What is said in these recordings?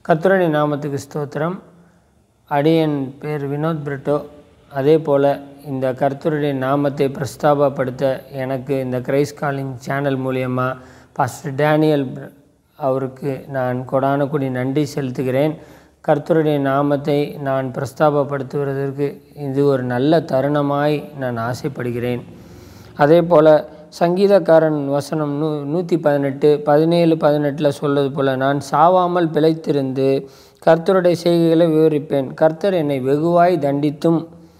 கர்த்தருடைய நாமத்துக்கு ஸ்தோத்திரம் அடியன் பேர் வினோத் பிரிட்டோ அதே போல் இந்த கர்த்தருடைய நாமத்தை பிரஸ்தாபப்படுத்த எனக்கு இந்த கிரைஸ் காலிங் சேனல் மூலியமாக பாஸ்டர் டேனியல் பிர- அவருக்கு நான் கொடான கொடி நன்றி செலுத்துகிறேன் கர்த்தருடைய நாமத்தை நான் பிரஸ்தாபப்படுத்துவதற்கு இது ஒரு நல்ல தருணமாய் நான் ஆசைப்படுகிறேன் அதே போல் சங்கீதக்காரன் வசனம் நூ நூற்றி பதினெட்டு பதினேழு பதினெட்டில் சொல்வது போல் நான் சாவாமல் பிழைத்திருந்து கர்த்தருடைய செய்கைகளை விவரிப்பேன் கர்த்தர் என்னை வெகுவாய் தண்டித்தும்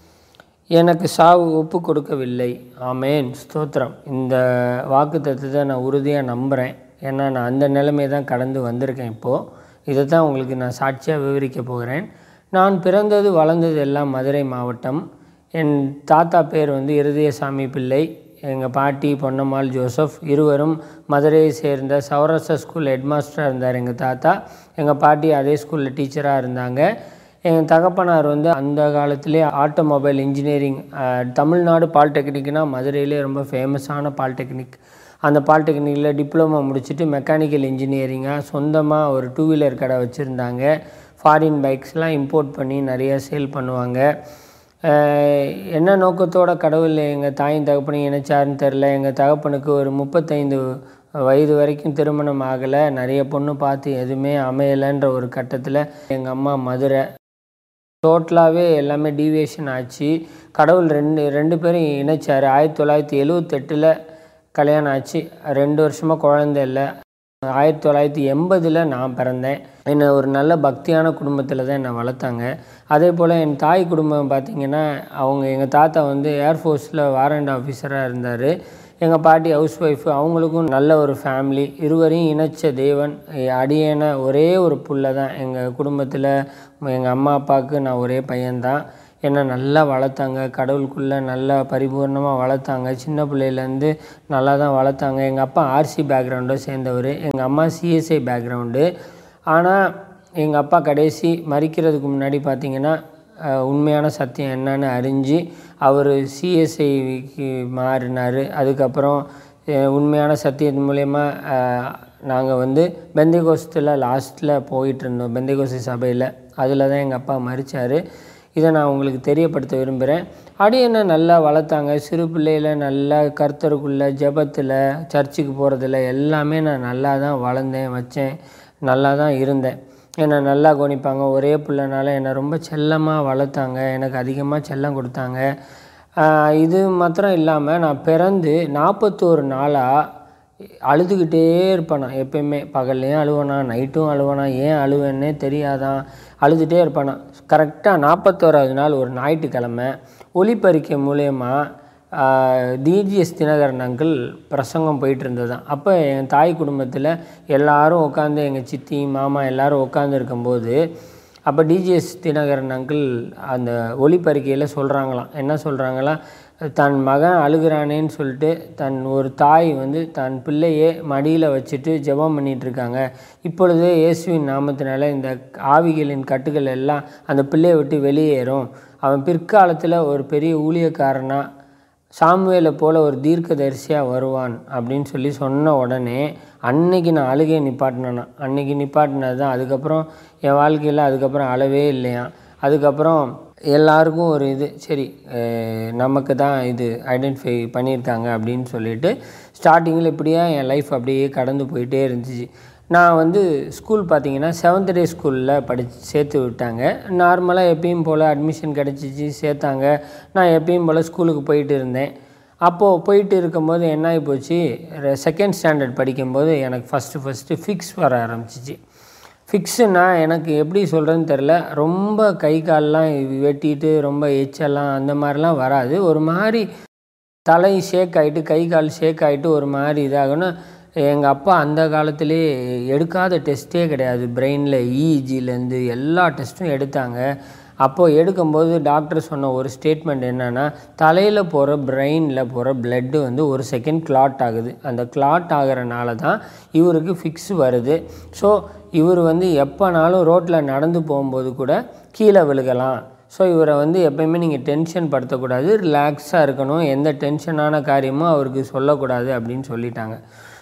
எனக்கு சாவு ஒப்பு கொடுக்கவில்லை ஆமேன் ஸ்தோத்திரம் இந்த வாக்கு தத்துவத்தை நான் உறுதியாக நம்புகிறேன் ஏன்னா நான் அந்த நிலைமை தான் கடந்து வந்திருக்கேன் இப்போது இதை தான் உங்களுக்கு நான் சாட்சியாக விவரிக்க போகிறேன் நான் பிறந்தது வளர்ந்தது எல்லாம் மதுரை மாவட்டம் என் தாத்தா பேர் வந்து இருதயசாமி பிள்ளை எங்கள் பாட்டி பொன்னம்மாள் ஜோசப் இருவரும் மதுரையை சேர்ந்த சௌராஷ்டிரா ஸ்கூல் ஹெட்மாஸ்டராக இருந்தார் எங்கள் தாத்தா எங்கள் பாட்டி அதே ஸ்கூலில் டீச்சராக இருந்தாங்க எங்கள் தகப்பனார் வந்து அந்த காலத்திலே ஆட்டோமொபைல் இன்ஜினியரிங் அஹ், தமிழ்நாடு பாலிடெக்னிக்னா மதுரையிலே ரொம்ப ஃபேமஸான பாலிடெக்னிக் அந்த பாலிடெக்னிக்கில் டிப்ளமோ முடிச்சுட்டு மெக்கானிக்கல் இன்ஜினியரிங்காக சொந்தமாக ஒரு டூ வீலர் கடை வச்சுருந்தாங்க ஃபாரின் பைக்ஸ்லாம் இம்போர்ட் பண்ணி நிறைய சேல் பண்ணுவாங்க அஹ், என்ன நோக்கத்தோட கடவுள் எங்கள் தாயின் தகப்பனையும் இணைச்சாருன்னு தெரில எங்கள் தகப்பனுக்கு ஒரு முப்பத்தைந்து வயது வரைக்கும் திருமணம் ஆகலை நிறைய பொண்ணு பார்த்து எதுவுமே அமையலைன்ற ஒரு கட்டத்தில் எங்கள் அம்மா மதுரை டோட்டலாகவே எல்லாமே டீவியேஷன் ஆச்சு கடவுள் ரெண்டு ரெண்டு பேரும் இணைச்சார் ஆயிரத்தி தொள்ளாயிரத்தி எழுவத்தெட்டில் கல்யாணம் ஆச்சு ரெண்டு வருஷமாக குழந்தை இல்லை ஆயிரத்தி தொள்ளாயிரத்தி எண்பதில் நான் பிறந்தேன் என்னை ஒரு நல்ல பக்தியான குடும்பத்தில் தான் என்னை வளர்த்தாங்க அதே போல் என் தாய் குடும்பம் பார்த்திங்கன்னா அவங்க எங்கள் தாத்தா வந்து ஏர்ஃபோர்ஸில் வாரண்ட் ஆஃபீஸராக இருந்தார் எங்கள் பாட்டி ஹவுஸ் ஒய்ஃபு அவங்களுக்கும் நல்ல ஒரு ஃபேமிலி இருவரையும் இணைச்ச தேவன் எ- அடியேன ஒரே ஒரு புள்ள தான் எங்கள் குடும்பத்தில் எங்கள் அம்மா அப்பாவுக்கு நான் ஒரே பையன்தான் என்னை நல்லா வளர்த்தாங்க கடவுளுக்குள்ளே நல்லா பரிபூர்ணமாக வளர்த்தாங்க சின்ன பிள்ளையிலேருந்து நல்லா தான் வளர்த்தாங்க எங்கள் அப்பா ஆர்சி பேக்ரவுண்டை சேர்ந்தவர் எங்கள் அம்மா சிஎஸ்ஐ பேக்ரவுண்டு ஆனால் எங்கள் அப்பா கடைசி மறிக்கிறதுக்கு முன்னாடி பார்த்தீங்கன்னா அஹ், உண்மையான சத்தியம் என்னன்னு அறிஞ்சு அவர் சிஎஸ்ஐக்கு மாறினார் அதுக்கப்புறம் அஹ், உண்மையான சத்தியத்தின் மூலயமா நாங்கள் வந்து பெந்தைகோஸ்தில் லாஸ்ட்டில் போயிட்டு இருந்தோம் பெந்தைகோஸ்தி சபையில் அதில் தான் எங்கள் அப்பா மறிச்சார் இதை நான் உங்களுக்கு தெரியப்படுத்த விரும்புகிறேன் அடி என்ன நல்லா வளர்த்தாங்க சிறு பிள்ளையில் நல்லா கர்த்தருக்குள்ள ஜெபத்தில் சர்ச்சுக்கு போகிறதுல எல்லாமே நான் நல்லா தான் வளர்ந்தேன் வச்சேன் நல்லா தான் இருந்தேன் என்னை நல்லா கவனிப்பாங்க ஒரே பிள்ளைனால என்னை ரொம்ப செல்லமாக வளர்த்தாங்க எனக்கு அதிகமாக செல்லம் கொடுத்தாங்க ஆஹ் இது மாத்திரம் இல்லாமல் நான் பிறந்து நாற்பத்தோரு நாளாக அழுதுகிட்டே இருப்பேன் நான் எப்பயுமே பகல்லையும் அழுவேனா நைட்டும் அழுவேனா ஏன் அழுவேன்னே தெரியாதான் அழுதுகிட்டே இருப்பேன் நான் கரெக்டாக நாற்பத்தோராவது நாள் ஒரு ஞாயிற்றுக்கிழமை ஒளிப்பறிக்கை மூலயமா டிஜிஎஸ் தினகரன் அங்கிள் பிரசங்கம் போயிட்டு இருந்ததுதான் அப்போ என் தாய் குடும்பத்தில் எல்லாரும் உட்காந்து எங்கள் சித்தி மாமா எல்லாரும் உட்காந்து இருக்கும்போது அப்போ டிஜிஎஸ் தினகரன் அங்கிள் அந்த ஒளிப்பறிக்கையில் சொல்கிறாங்களாம் என்ன சொல்கிறாங்களா தன் மகன் அழுகிறானேன்னு சொல்லிட்டு தன் ஒரு தாய் வந்து தன் பிள்ளையே மடியில் வச்சுட்டு ஜெபம் பண்ணிட்டு இருக்காங்க இப்பொழுதே இயேசுவின் நாமத்தினால இந்த ஆவிகளின் கட்டுகள் எல்லாம் அந்த பிள்ளையை விட்டு வெளியேறும் அவன் பிற்காலத்தில் ஒரு பெரிய ஊழியக்காரனாக சாமுவேலை போல ஒரு தீர்க்கதரிசியாக வருவான் அப்படின்னு சொல்லி சொன்ன உடனே அன்னைக்கு நான் அழுகையை நிப்பாட்டினேன் அன்னைக்கு நிப்பாட்டினது தான் அதுக்கப்புறம் என் வாழ்க்கையில் அதுக்கப்புறம் அழவே இல்லையா அதுக்கப்புறம் எல்லாருக்கும் ஒரு இது சரி அஹ், நமக்கு தான் இது ஐடென்டிஃபை பண்ணியிருக்காங்க அப்படின்னு சொல்லிட்டு ஸ்டார்டிங்கில் இப்படியே என் லைஃப் அப்படியே கடந்து போயிட்டே இருந்துச்சு நான் வந்து ஸ்கூல் பார்த்தீங்கன்னா செவன்த் டே ஸ்கூலில் படிச்சு சேர்த்து விட்டாங்க நார்மலாக எப்பயும் போல் அட்மிஷன் கிடச்சிச்சு சேர்த்தாங்க நான் எப்பயும் போல் ஸ்கூலுக்கு போயிட்டு இருந்தேன் அப்போது போயிட்டு இருக்கும்போது என்ன ஆகி போச்சு செகண்ட் ஸ்டாண்டர்ட் படிக்கும்போது எனக்கு ஃபஸ்ட்டு ஃபஸ்ட்டு ஃபிக்ஸ் வர ஆரம்பிச்சிச்சு ஃபிக்ஸுன்னா எனக்கு எப்படி சொல்கிறதுன்னு தெரில ரொம்ப கை கால்லாம் வெட்டிட்டு ரொம்ப எச்செல்லாம் அந்த மாதிரிலாம் வராது ஒரு மாதிரி தலை ஷேக் ஆகிட்டு கை கால் ஷேக் ஆகிட்டு ஒரு மாதிரி இதாகணும் எங்கள் அப்பா அந்த காலத்திலே எடுக்காத டெஸ்ட்டே கிடையாது பிரெயினில் இஇஜிலேருந்து எல்லா டெஸ்ட்டும் எடுத்தாங்க அப்போது எடுக்கும்போது டாக்டர் சொன்ன ஒரு ஸ்டேட்மெண்ட் என்னென்னா தலையில் போகிற பிரெயினில் போகிற blood வந்து ஒரு செகண்ட் கிளாட் ஆகுது அந்த கிளாட் ஆகிறனால தான் இவருக்கு ஃபிக்ஸ் வருது ஸோ இவர் வந்து எப்போனாலும் ரோட்டில் நடந்து போகும்போது கூட கீழே விழுகலாம் ஸோ இவரை வந்து எப்பயுமே நீங்கள் டென்ஷன் படுத்தக்கூடாது ரிலாக்ஸாக இருக்கணும் எந்த டென்ஷனான காரியமும் அவருக்கு சொல்லக்கூடாது அப்படின்னு சொல்லிட்டாங்க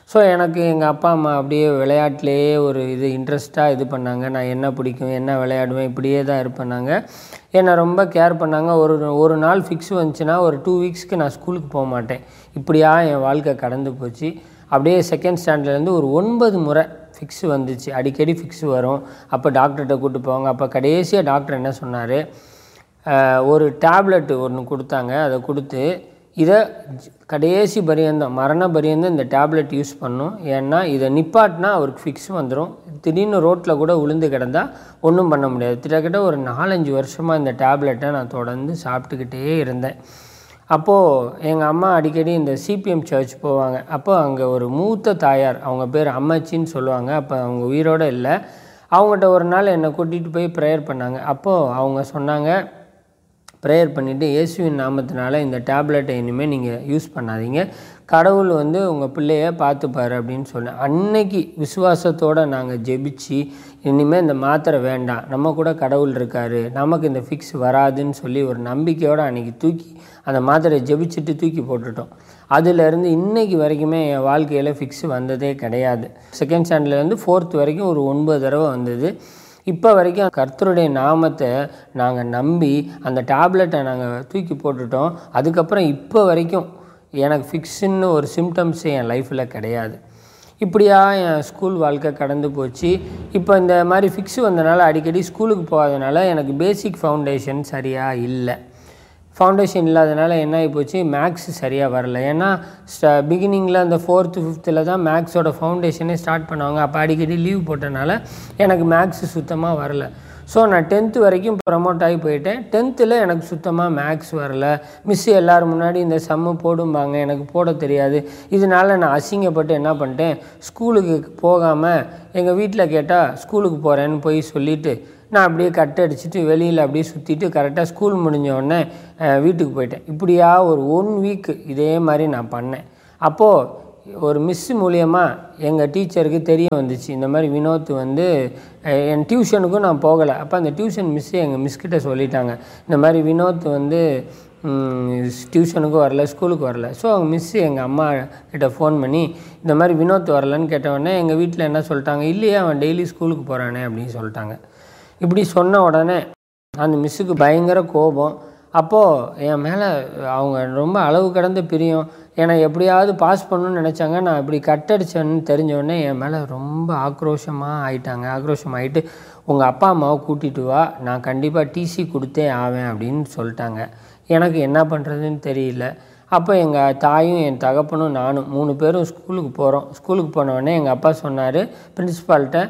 ஸோ எனக்கு எங்கள் அப்பா அம்மா அப்படியே விளையாட்டுலேயே ஒரு இது இன்ட்ரெஸ்ட்டாக இது பண்ணாங்க நான் என்ன பிடிக்கும் என்ன விளையாடுவேன் இப்படியே தான் இருப்பேனாங்க என்னை ரொம்ப கேர் பண்ணாங்க ஒரு ஒரு நாள் ஃபிக்ஸ் வந்துச்சுன்னா ஒரு டூ வீக்ஸ்க்கு நான் ஸ்கூலுக்கு போக மாட்டேன் இப்படியா என் வாழ்க்கை கடந்து போச்சு அப்படியே செகண்ட் ஸ்டாண்டர்ட்லேருந்து ஒரு ஒன்பது முறை ஃபிக்ஸ் வந்துச்சு அடிக்கடி ஃபிக்ஸ் வரும் அப்போ டாக்டர்கிட்ட கூப்பிட்டு போவாங்க அப்போ கடைசியாக டாக்டர் என்ன சொன்னார் ஒரு டேப்லெட் ஒன்று கொடுத்தாங்க அதை கொடுத்து இதை ஜ- கடைசி பரியந்தம் மரண பரியந்தம் இந்த டேப்லெட் யூஸ் பண்ணும் ஏன்னா இதை நிப்பாட்டினா அவருக்கு ஃபிக்ஸ் வந்துடும் திடீர்னு ரோட்டில் கூட விழுந்து கிடந்தா ஒன்றும் பண்ண முடியாது கிட்டத்தட்ட ஒரு நாலஞ்சு வருஷமாக இந்த டேப்லெட்டை நான் தொடர்ந்து சாப்பிட்டுக்கிட்டே இருந்தேன் அப்போது எங்கள் அம்மா அடிக்கடி இந்த சிபிஎம் சர்ச் போவாங்க அப்போ அங்கே ஒரு மூத்த தாயார் அவங்க பேர் அம்மாச்சின்னு சொல்லுவாங்க அப்போ அவங்க உயிரோடு இல்லை அவங்ககிட்ட ஒரு நாள் என்னை கூட்டிகிட்டு போய் ப்ரேயர் பண்ணாங்க அப்போது அவங்க சொன்னாங்க ப்ரேயர் பண்ணிவிட்டு இயேசுவின் நாமத்தினால இந்த டேப்லெட்டை இனிமேல் நீங்கள் யூஸ் பண்ணாதீங்க கடவுள் வந்து உங்கள் பிள்ளைய பார்த்துப்பாரு அப்படின்னு சொன்னேன் அன்னைக்கு விசுவாசத்தோடு நாங்கள் ஜெபிச்சு இனிமேல் இந்த மாத்திரை வேண்டாம் நம்ம கூட கடவுள் இருக்காரு நமக்கு இந்த ஃபிக்ஸ் வராதுன்னு சொல்லி ஒரு நம்பிக்கையோடு அன்றைக்கி தூக்கி அந்த மாத்திரையை ஜெபிச்சுட்டு தூக்கி போட்டுட்டோம் அதிலிருந்து இன்னைக்கு வரைக்குமே என் வாழ்க்கையில் ஃபிக்ஸ் வந்ததே கிடையாது செகண்ட் ஸ்டாண்டர்ட்லேருந்து ஃபோர்த் வரைக்கும் ஒரு ஒன்பது தடவை வந்தது இப்போ வரைக்கும் கர்த்தருடைய நாமத்தை நாங்கள் நம்பி அந்த டேப்லெட்டை நாங்கள் தூக்கி போட்டுட்டோம் அதுக்கப்புறம் இப்போ வரைக்கும் எனக்கு ஃபிக்ஸுன்னு ஒரு சிம்டம்ஸ் என் லைஃப்பில் கிடையாது இப்படியா என் ஸ்கூல் வாழ்க்கை கடந்து போச்சு இப்போ இந்த மாதிரி ஃபிக்ஸ் வந்தனால அடிக்கடி ஸ்கூலுக்கு போகாதனால எனக்கு பேசிக் ஃபவுண்டேஷன் சரியாக இல்லை ஃபவுண்டேஷன் இல்லாதனால என்ன ஆகி போச்சு மேக்ஸ் சரியாக வரல ஏன்னா பிகினிங்கில் அந்த ஃபோர்த்து ஃபிஃப்த்தில் தான் மேக்ஸோட ஃபவுண்டேஷனே ஸ்டார்ட் பண்ணுவாங்க அப்போ அடிக்கடி லீவ் போட்டனால எனக்கு மேக்ஸ் சுத்தமாக வரல ஸோ நான் டென்த்து வரைக்கும் ப்ரமோட் ஆகி போயிட்டேன் டென்த்தில் எனக்கு சுத்தமாக மேக்ஸ் வரல மிஸ் எல்லோரும் முன்னாடி இந்த சம்மு போடும்பாங்க எனக்கு போட தெரியாது இதனால நான் அசிங்கப்பட்டு என்ன பண்ணிட்டேன் ஸ்கூலுக்கு போகாமல் எங்கள் வீட்டில் கேட்டால் ஸ்கூலுக்கு போகிறேன்னு போய் சொல்லிவிட்டு நான் அப்படியே கட் அடிச்சுட்டு வெளியில் அப்படியே சுற்றிட்டு கரெக்டாக ஸ்கூல் முடிஞ்ச உடனே அஹ், வீட்டுக்கு போயிட்டேன் இப்படியா ஒரு ஒன் வீக் இதே மாதிரி நான் பண்ணேன் அப்போது ஒரு மிஸ் மூலியமாக எங்கள் டீச்சருக்கு தெரிய வந்துச்சு இந்த மாதிரி வினோத் வந்து அஹ், என் டியூஷனுக்கும் நான் போகலை அப்போ அந்த டியூஷன் மிஸ்ஸு எங்கள் மிஸ்கிட்ட சொல்லிட்டாங்க இந்த மாதிரி வினோத் வந்து டியூஷனுக்கும் வரல ஸ்கூலுக்கு வரல ஸோ அவங்க மிஸ்ஸு எங்கள் அம்மா கிட்ட ஃபோன் பண்ணி இந்த மாதிரி வினோத் வரலன்னு கேட்ட உடனே எங்கள் வீட்டில் என்ன சொல்லிட்டாங்க இல்லையே அவன் டெய்லி ஸ்கூலுக்கு போகிறானே அப்படின்னு சொல்லிட்டாங்க இப்படி சொன்ன உடனே அந்த மிஸ்ஸுக்கு பயங்கர கோபம் அப்போது என் மேலே அவங்க ரொம்ப அளவு கடந்த பிரியம் என்னை எப்படியாவது பாஸ் பண்ணணும்னு நினச்சாங்க நான் இப்படி கட்டடிச்சேன்னு தெரிஞ்ச உடனே என் மேலே ரொம்ப ஆக்ரோஷமாக ஆயிட்டாங்க ஆக்ரோஷம் ஆகிட்டு உங்கள் அப்பா அம்மாவை கூட்டிகிட்டு வா நான் கண்டிப்பாக டிசி கொடுத்தே ஆவேன் அப்படின்னு சொல்லிட்டாங்க எனக்கு என்ன பண்ணுறதுன்னு தெரியல அப்போ எங்கள் தாயும் என் தகப்பனும் நானும் மூணு பேரும் ஸ்கூலுக்கு போகிறோம் ஸ்கூலுக்கு போன உடனே எங்கள் அப்பா சொன்னார் பிரின்ஸிபால்கிட்ட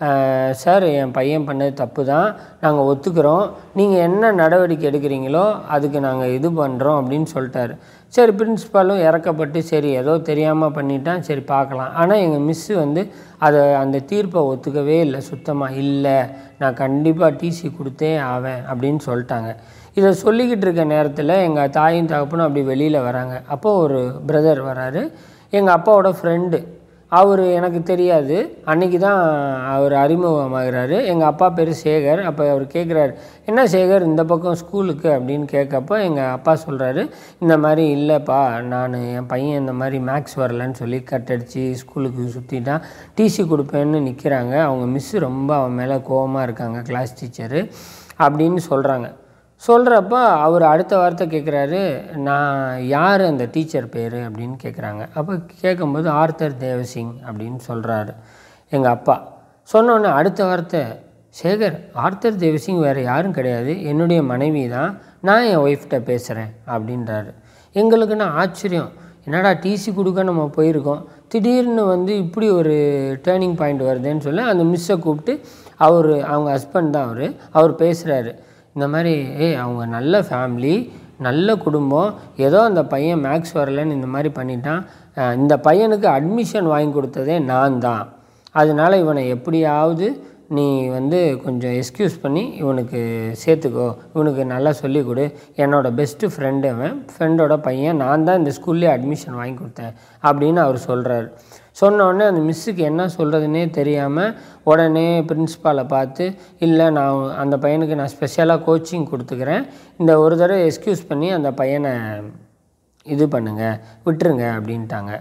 சார் என் பையன் பண்ணது தப்பு தான் நாங்கள் ஒத்துக்கிறோம் நீங்கள் என்ன நடவடிக்கை எடுக்கிறீங்களோ அதுக்கு நாங்கள் இது பண்ணுறோம் அப்படின்னு சொல்லிட்டாரு சரி பிரின்ஸிபாலும் இறக்கப்பட்டு சரி ஏதோ தெரியாமல் பண்ணிட்டான் சரி பார்க்கலாம் ஆனால் எங்கள் மிஸ்ஸு வந்து அதை அந்த தீர்ப்பை ஒத்துக்கவே இல்லை சுத்தமாக இல்லை நான் கண்டிப்பாக டிசி கொடுத்தே ஆவேன் அப்படின்னு சொல்லிட்டாங்க இதை சொல்லிக்கிட்டு இருக்க நேரத்தில் எங்கள் தாயும் தகப்பனும் அப்படி வெளியில் வராங்க அப்போ ஒரு பிரதர் வராரு எங்கள் அப்பாவோட ஃப்ரெண்டு அவர் எனக்கு தெரியாது அன்றைக்கி தான் அவர் அறிமுகமாகிறாரு எங்கள் அப்பா பேர் சேகர் அப்போ அவர் கேட்குறாரு என்ன சேகர் இந்த பக்கம் ஸ்கூலுக்கு அப்படின்னு கேட்கப்போ எங்கள் அப்பா சொல்கிறாரு இந்த மாதிரி இல்லைப்பா நான் என் பையன் இந்த மாதிரி மேக்ஸ் வரலன்னு சொல்லி கட்டடிச்சு ஸ்கூலுக்கு சுற்றிட்டான் டிசி கொடுப்பேன்னு நிற்கிறாங்க அவங்க மிஸ்ஸு ரொம்ப அவன் மேலே கோவமாக இருக்காங்க கிளாஸ் டீச்சரு அப்படின்னு சொல்கிறாங்க சொல்கிறப்ப அவர் அடுத்த வார்த்தை கேட்குறாரு நான் யார் அந்த டீச்சர் பேர் அப்படின்னு கேட்குறாங்க அப்போ கேட்கும்போது ஆர்த்தர் தேவசிங் அப்படின்னு சொல்கிறாரு எங்கள் அப்பா சொன்ன உடனே அடுத்த வார்த்தை சேகர் ஆர்த்தர் தேவசிங் வேறு யாரும் கிடையாது என்னுடைய மனைவி தான் நான் என் ஒய்ஃப்கிட்ட பேசுகிறேன் அப்படின்றாரு எங்களுக்குன்னா ஆச்சரியம் என்னடா டிசி கொடுக்க நம்ம போயிருக்கோம் திடீர்னு வந்து இப்படி ஒரு டேர்னிங் பாயிண்ட் வருதுன்னு சொல்லி அந்த மிஸ்ஸை கூப்பிட்டு அவர் அவங்க ஹஸ்பண்ட் தான் அவர் அவர் பேசுகிறாரு இந்த மாதிரி ஏய் அவங்க நல்ல ஃபேமிலி நல்ல குடும்பம் ஏதோ அந்த பையன் மேக்ஸ் வரலன்னு இந்த மாதிரி பண்ணிட்டான் அஹ் இந்த பையனுக்கு அட்மிஷன் வாங்கி கொடுத்ததே நான் தான் அதனால் இவனை எப்படியாவது நீ வந்து கொஞ்சம் எக்ஸ்கியூஸ் பண்ணி இவனுக்கு சேர்த்துக்கோ இவனுக்கு நல்லா சொல்லிக் கொடு என்னோட பெஸ்ட்டு ஃப்ரெண்டு அவன் ஃப்ரெண்டோட பையன் நான் தான் இந்த ஸ்கூல்லே அட்மிஷன் வாங்கி கொடுத்தேன் அப்படின்னு அவர் சொல்கிறாரு சொன்ன உடனே அந்த மிஸ்ஸுக்கு என்ன சொல்கிறதுனே தெரியாமல் உடனே பிரின்ஸிபாலை பார்த்து இல்லை நான் அந்த பையனுக்கு நான் ஸ்பெஷலாக கோச்சிங் கொடுத்துக்கிறேன் இந்த ஒரு தடவை எக்ஸ்கியூஸ் பண்ணி அந்த பையனை இது பண்ணுங்க விட்டுருங்க அப்படின்ட்டாங்க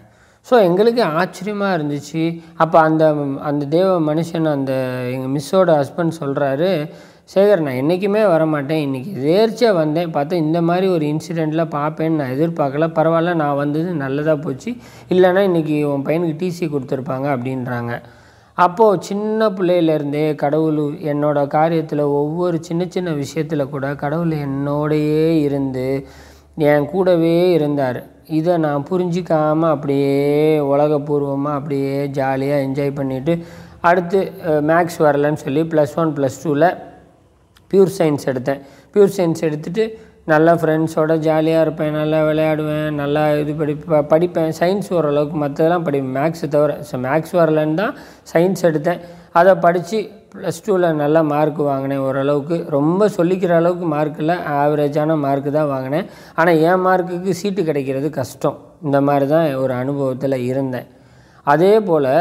ஸோ எங்களுக்கு ஆச்சரியமாக இருந்துச்சு அப்போ அந்த அந்த தேவ மனுஷன் அந்த எங்கள் மிஸ்ஸோட ஹஸ்பண்ட் சொல்கிறாரு சேகர் நான் என்றைக்குமே வரமாட்டேன் இன்றைக்கி எதேர்ச்சியாக வந்தேன் பார்த்தா இந்த மாதிரி ஒரு இன்சிடெண்ட்டில் பார்ப்பேன்னு நான் எதிர்பார்க்கல பரவாயில்ல நான் வந்தது நல்லதாக போச்சு இல்லைன்னா இன்றைக்கி உன் பையனுக்கு டிசி கொடுத்துருப்பாங்க அப்படின்றாங்க அப்போது சின்ன பிள்ளையிலேருந்தே கடவுள் என்னோட காரியத்தில் ஒவ்வொரு சின்ன சின்ன விஷயத்தில் கூட கடவுள் என்னோடையே இருந்து என் கூடவே இருந்தார் இதை நான் புரிஞ்சிக்காமல் அப்படியே உலகபூர்வமாக அப்படியே ஜாலியாக என்ஜாய் பண்ணிவிட்டு அடுத்து மேக்ஸ் வரலன்னு சொல்லி ப்ளஸ் ஒன் ப்ளஸ் டூவில் பியூர் சயின்ஸ் எடுத்தேன் பியூர் சயின்ஸ் எடுத்துகிட்டு நல்லா ஃப்ரெண்ட்ஸோட ஜாலியாக இருப்பேன் நல்லா விளையாடுவேன் நல்லா இது படி ப- படிப்பேன் சயின்ஸ் ஓரளவுக்கு மற்றதெல்லாம் படிப்பேன் மேக்ஸை தவிர ஸோ மேக்ஸ் வரலன்னு தான் சயின்ஸ் எடுத்தேன் அதை படித்து ப்ளஸ் டூவில் நல்ல மார்க் வாங்கினேன் ஓரளவுக்கு ரொம்ப சொல்லிக்கிற அளவுக்கு மார்க் இல்லை ஆவரேஜான மார்க்கு தான் வாங்கினேன் ஆனால் என் மார்க்குக்கு சீட்டு கிடைக்கிறது கஷ்டம் இந்த மாதிரி தான் ஒரு அனுபவத்தில் இருந்தேன் அதே போல்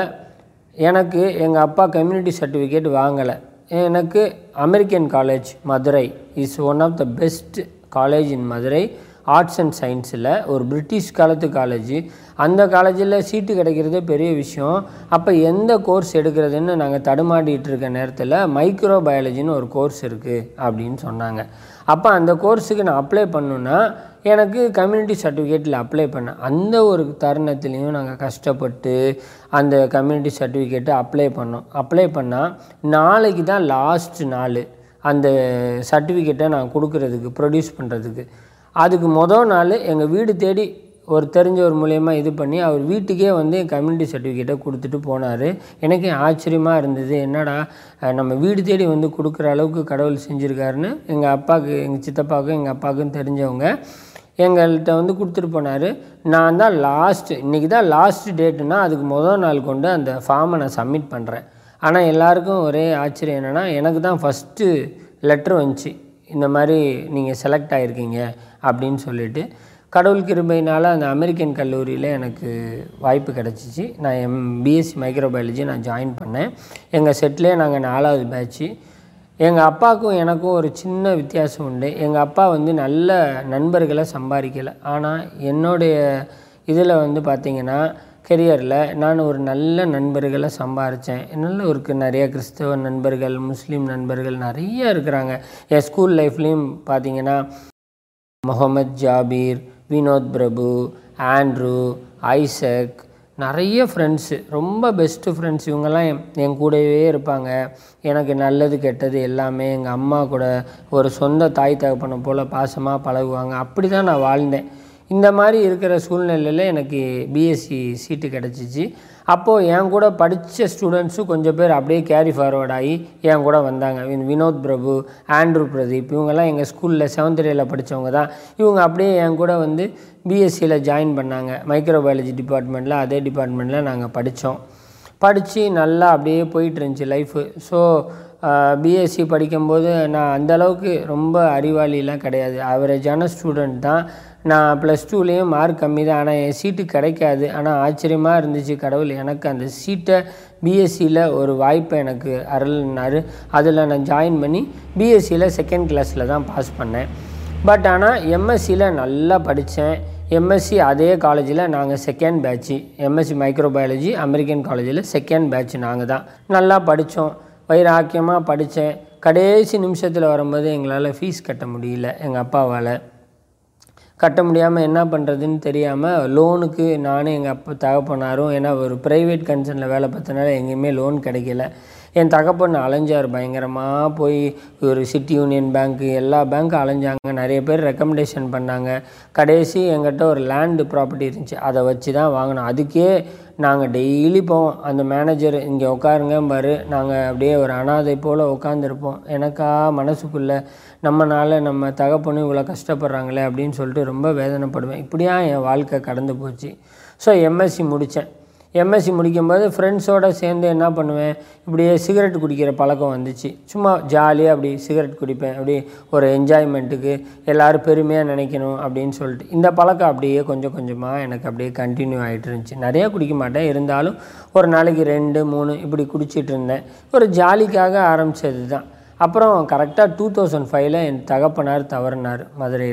எனக்கு எங்கள் அப்பா கம்யூனிட்டி சர்டிஃபிகேட் வாங்கலை எனக்கு American college Madurai is one of the best college in Madurai arts and சயின்ஸில் ஒரு பிரிட்டிஷ் காலத்து காலேஜ் அந்த காலேஜில் சீட்டு கிடைக்கிறதே பெரிய விஷயம் அப்போ எந்த கோர்ஸ் எடுக்கிறதுன்னு நாங்கள் தடுமாடிட்டு இருக்க நேரத்தில் மைக்ரோ பயாலஜின்னு ஒரு கோர்ஸ் இருக்குது அப்படின்னு சொன்னாங்க அப்போ அந்த கோர்ஸுக்கு நான் அப்ளை பண்ணணுன்னா எனக்கு கம்யூனிட்டி சர்டிஃபிகேட்டில் அப்ளை பண்ணேன் அந்த ஒரு தருணத்துலேயும் நாங்கள் கஷ்டப்பட்டு அந்த கம்யூனிட்டி சர்டிஃபிகேட்டை அப்ளை பண்ணோம் அப்ளை பண்ணால் நாளைக்கு தான் லாஸ்ட் நாள் அந்த சர்டிஃபிகேட்டை நான் கொடுக்குறதுக்கு ப்ரொடியூஸ் பண்ணுறதுக்கு அதுக்கு மொதல் நாள் எங்கள் வீடு தேடி ஒரு தெரிஞ்சவர் மூலயமா இது பண்ணி அவர் வீட்டுக்கே வந்து என் கம்யூனிட்டி சர்டிஃபிகேட்டை கொடுத்துட்டு போனார் எனக்கு ஆச்சரியமாக இருந்தது என்னடா அஹ் நம்ம வீடு தேடி வந்து கொடுக்குற அளவுக்கு கடவுள் செஞ்சுருக்காருன்னு எங்கள் அப்பாவுக்கு எங்கள் சித்தப்பாவுக்கும் எங்கள் அப்பாவுக்கும் தெரிஞ்சவங்க எங்கள்கிட்ட வந்து கொடுத்துட்டு போனார் நான் தான் லாஸ்ட்டு இன்றைக்கி தான் லாஸ்ட் டேட்டுனா அதுக்கு முதல் நாள் கொண்டு அந்த ஃபார்மை நான் சப்மிட் பண்ணுறேன் ஆனால் எல்லாருக்கும் ஒரே ஆச்சரியம் என்னென்னா எனக்கு தான் ஃபஸ்ட்டு லெட்ரு வந்துச்சு இந்த மாதிரி நீங்கள் செலக்ட் ஆகிருக்கீங்க அப்படின்னு சொல்லிட்டு கடவுள் கிருபையினால் அந்த அமெரிக்கன் கல்லூரியில் எனக்கு வாய்ப்பு கிடச்சிச்சு நான் எம் பிஎஸ்சி மைக்ரோபயாலஜி நான் ஜாயின் பண்ணேன் எங்கள் செட்லேயே நாங்கள் நாலாவது பேட்ச்சு எங்கள் அப்பாவுக்கும் எனக்கும் ஒரு சின்ன வித்தியாசம் உண்டு எங்கள் அப்பா வந்து நல்ல நண்பர்களை சம்பாதிக்கலை ஆனால் என்னுடைய இதில் வந்து பார்த்திங்கன்னா கெரியரில் நான் ஒரு நல்ல நண்பர்களை சம்பாரித்தேன் நல்ல ஒரு நிறைய கிறிஸ்தவ நண்பர்கள் முஸ்லீம் நண்பர்கள் நிறைய இருக்கிறாங்க என் ஸ்கூல் லைஃப்லேயும் பார்த்தீங்கன்னா முகமது ஜாபீர் வினோத் பிரபு ஆண்ட்ரூ ஐசக் நிறைய ஃப்ரெண்ட்ஸு ரொம்ப பெஸ்ட்டு ஃப்ரெண்ட்ஸ் இவங்கெல்லாம் என் என் கூடவே இருப்பாங்க எனக்கு நல்லது கெட்டது எல்லாமே எங்கள் அம்மா கூட ஒரு சொந்த தாய் தகப்பனை போல் பாசமாக பழகுவாங்க அப்படி தான் நான் வாழ்ந்தேன் இந்த மாதிரி இருக்கிற சூழ்நிலையில் எனக்கு பிஎஸ்சி சீட்டு கிடச்சிச்சு அப்போது என் கூட படித்த ஸ்டூடெண்ட்ஸும் கொஞ்சம் பேர் அப்படியே கேரி ஃபார்வர்ட் ஆகி என் கூட வந்தாங்க வின்- வினோத் பிரபு ஆண்ட்ரூ பிரதீப் இவங்கெல்லாம் எங்கள் ஸ்கூலில் செவன்த் டேயில் படித்தவங்க தான் இவங்க அப்படியே என் கூட வந்து பிஎஸ்சியில் ஜாயின் பண்ணாங்க மைக்ரோபயாலஜி டிபார்ட்மெண்ட்டில் அதே டிபார்ட்மெண்ட்டில் நாங்கள் படித்தோம் படித்து நல்லா அப்படியே போயிட்டு இருந்துச்சு லைஃபு ஸோ பிஎஸ்சி படிக்கும்போது நான் அந்த அளவுக்கு ரொம்ப அறிவாளிலாம் கிடையாது ஆவரேஜான ஸ்டூடெண்ட் தான் நான் ப்ளஸ் டூலேயும் மார்க் கம்மி தான் ஆனால் என் சீட்டு கிடைக்காது ஆனால் ஆச்சரியமாக இருந்துச்சு கடவுள் எனக்கு அந்த சீட்டை பிஎஸ்சியில் ஒரு வாய்ப்பை எனக்கு அருள்னாரு அதில் நான் ஜாயின் பண்ணி பிஎஸ்சியில் செகண்ட் கிளாஸில் தான் பாஸ் பண்ணேன் பட் ஆனால் எம்எஸ்சியில் நல்லா படித்தேன் எம்எஸ்சி அதே காலேஜில் நாங்கள் second batch MSc microbiology American காலேஜில் செகண்ட் பேட்ச் நாங்கள் தான் நல்லா படித்தோம் வைராக்கியமாக படித்தேன் கடைசி நிமிஷத்தில் வரும்போது எங்களால் ஃபீஸ் கட்ட முடியல எங்கள் அப்பாவால் கட்ட முடியாமல் என்ன பண்ணுறதுன்னு தெரியாமல் லோனுக்கு நானும் எங்கள் அப்பா தகப்பனாரும் ஏன்னா ஒரு ப்ரைவேட் கன்சர்னில் வேலை பார்த்தனால எங்கேயுமே லோன் கிடைக்கல என் தகப்பன் அலைஞ்சார் பயங்கரமாக போய் ஒரு சிட்டி யூனியன் பேங்க்கு எல்லா பேங்க்கும் அலைஞ்சாங்க நிறைய பேர் ரெக்கமெண்டேஷன் பண்ணாங்க கடைசி எங்கிட்ட ஒரு லேண்டு ப்ராப்பர்ட்டி இருந்துச்சு அதை வச்சு தான் வாங்கினோம் அதுக்கே நாங்கள் டெய்லி போவோம் அந்த மேனேஜர் இங்கே உட்காருங்க பாரு நாங்கள் அப்படியே ஒரு அனாதை போல் உட்காந்துருப்போம் எனக்கா மனசுக்குள்ளே நம்மனால நம்ம தகப்பனும் இவ்வளோ கஷ்டப்படுறாங்களே அப்படின்னு சொல்லிட்டு ரொம்ப வேதனைப்படுவேன் இப்படியா என் வாழ்க்கை கடந்து போச்சு ஸோ எம்எஸ்சி முடித்தேன் எம்எஸ்சி முடிக்கும்போது ஃப்ரெண்ட்ஸோடு சேர்ந்து என்ன பண்ணுவேன் இப்படியே சிகரெட் குடிக்கிற பழக்கம் வந்துச்சு சும்மா ஜாலியாக அப்படி சிகரெட் குடிப்பேன் அப்படி ஒரு என்ஜாய்மெண்ட்டுக்கு எல்லோரும் பெருமையாக நினைக்கணும் அப்படின்னு சொல்லிட்டு இந்த பழக்கம் அப்படியே கொஞ்சம் கொஞ்சமாக எனக்கு அப்படியே கண்டினியூ ஆகிட்டு இருந்துச்சு நிறையா குடிக்க மாட்டேன் இருந்தாலும் ஒரு நாளைக்கு ரெண்டு மூணு இப்படி குடிச்சிட்டு இருந்தேன் ஒரு ஜாலிக்காக ஆரம்பித்தது தான் அப்புறம் கரெக்டாக டூ தௌசண்ட் ஃபைவ்ல என் தகப்பனார் தவறினார் மதுரையில்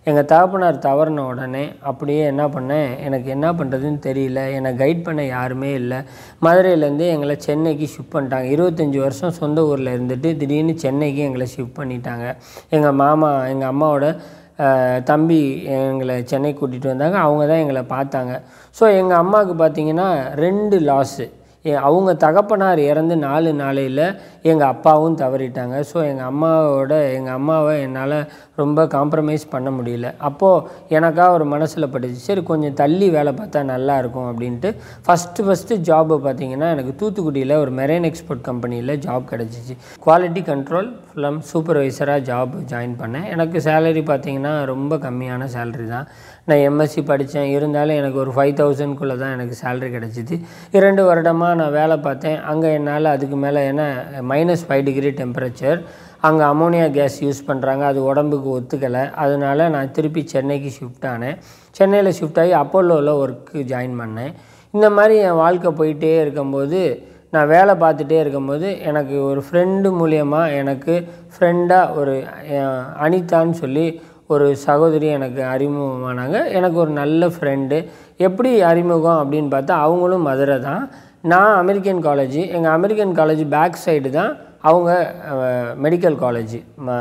எங்கள் தகப்பனார் தவறின உடனே அப்படியே என்ன பண்ணேன் எனக்கு என்ன பண்ணுறதுன்னு தெரியல என்னை கைட் பண்ண யாருமே இல்லை மதுரையிலேருந்து எங்களை சென்னைக்கு ஷிஃப்ட் பண்ணிட்டாங்க இருபத்தஞ்சி வருஷம் சொந்த ஊரில் இருந்துட்டு திடீர்னு சென்னைக்கு எங்களை ஷிஃப்ட் பண்ணிட்டாங்க எங்கள் மாமா எங்கள் அம்மாவோட அஹ், தம்பி எங்களை சென்னை கூட்டிகிட்டு வந்தாங்க அவங்க தான் எங்களை பார்த்தாங்க ஸோ எங்கள் அம்மாவுக்கு பார்த்தீங்கன்னா ரெண்டு லாஸு அவங்க தகப்பனார் இறந்து நாலு நாளையில் எங்கள் அப்பாவும் தவறிட்டாங்க ஸோ எங்கள் அம்மாவோட எங்கள் அம்மாவை என்னால் ரொம்ப காம்ப்ரமைஸ் பண்ண முடியல அப்போது எனக்கா ஒரு மனசில் பட்டுச்சு சரி கொஞ்சம் தள்ளி வேலை பார்த்தா நல்லா இருக்கும் அப்படின்ட்டு ஃபஸ்ட்டு ஃபஸ்ட்டு ஜாபு பார்த்தீங்கன்னா எனக்கு தூத்துக்குடியில் ஒரு மெரைன் எக்ஸ்போர்ட் கம்பெனியில் ஜாப் கிடச்சிச்சு குவாலிட்டி கண்ட்ரோல் ஃபிலம் சூப்பர்வைசராக ஜாப் ஜாயின் பண்ணேன் எனக்கு சேலரி பார்த்தீங்கன்னா ரொம்ப கம்மியான சேலரி தான் நான் எம்எஸ்சி படித்தேன் இருந்தாலும் எனக்கு ஒரு ஃபைவ் தௌசண்ட்குள்ளே தான் எனக்கு சேலரி கிடச்சிது இரண்டு வருடமாக நான் வேலை பார்த்தேன் அங்கே என்னால் அதுக்கு மேலே ஏன்னா மைனஸ் ஃபைவ் டிகிரி டெம்பரேச்சர் அங்கே அமோனியா கேஸ் யூஸ் பண்ணுறாங்க அது உடம்புக்கு ஒத்துக்கலை அதனால நான் திருப்பி சென்னைக்கு ஷிஃப்ட் ஆனேன் சென்னையில் ஷிஃப்ட் ஆகி அப்போலோவில் ஒர்க்கு ஜாயின் பண்ணேன் இந்த மாதிரி என் வாழ்க்கை போயிட்டே இருக்கும்போது நான் வேலை பார்த்துட்டே இருக்கும்போது எனக்கு ஒரு ஃப்ரெண்டு மூலியமாக எனக்கு ஃப்ரெண்டாக ஒரு அஹ், அனிதான்னு சொல்லி ஒரு சகோதரி எனக்கு அறிமுகமானாங்க எனக்கு ஒரு நல்ல ஃப்ரெண்டு எப்படி அறிமுகம் அப்படின்னு பார்த்தா அவங்களும் மதுரை தான் நான் அமெரிக்கன் காலேஜ் எங்கள் அமெரிக்கன் காலேஜ் பேக் சைடு தான் அவங்க மெடிக்கல் காலேஜ்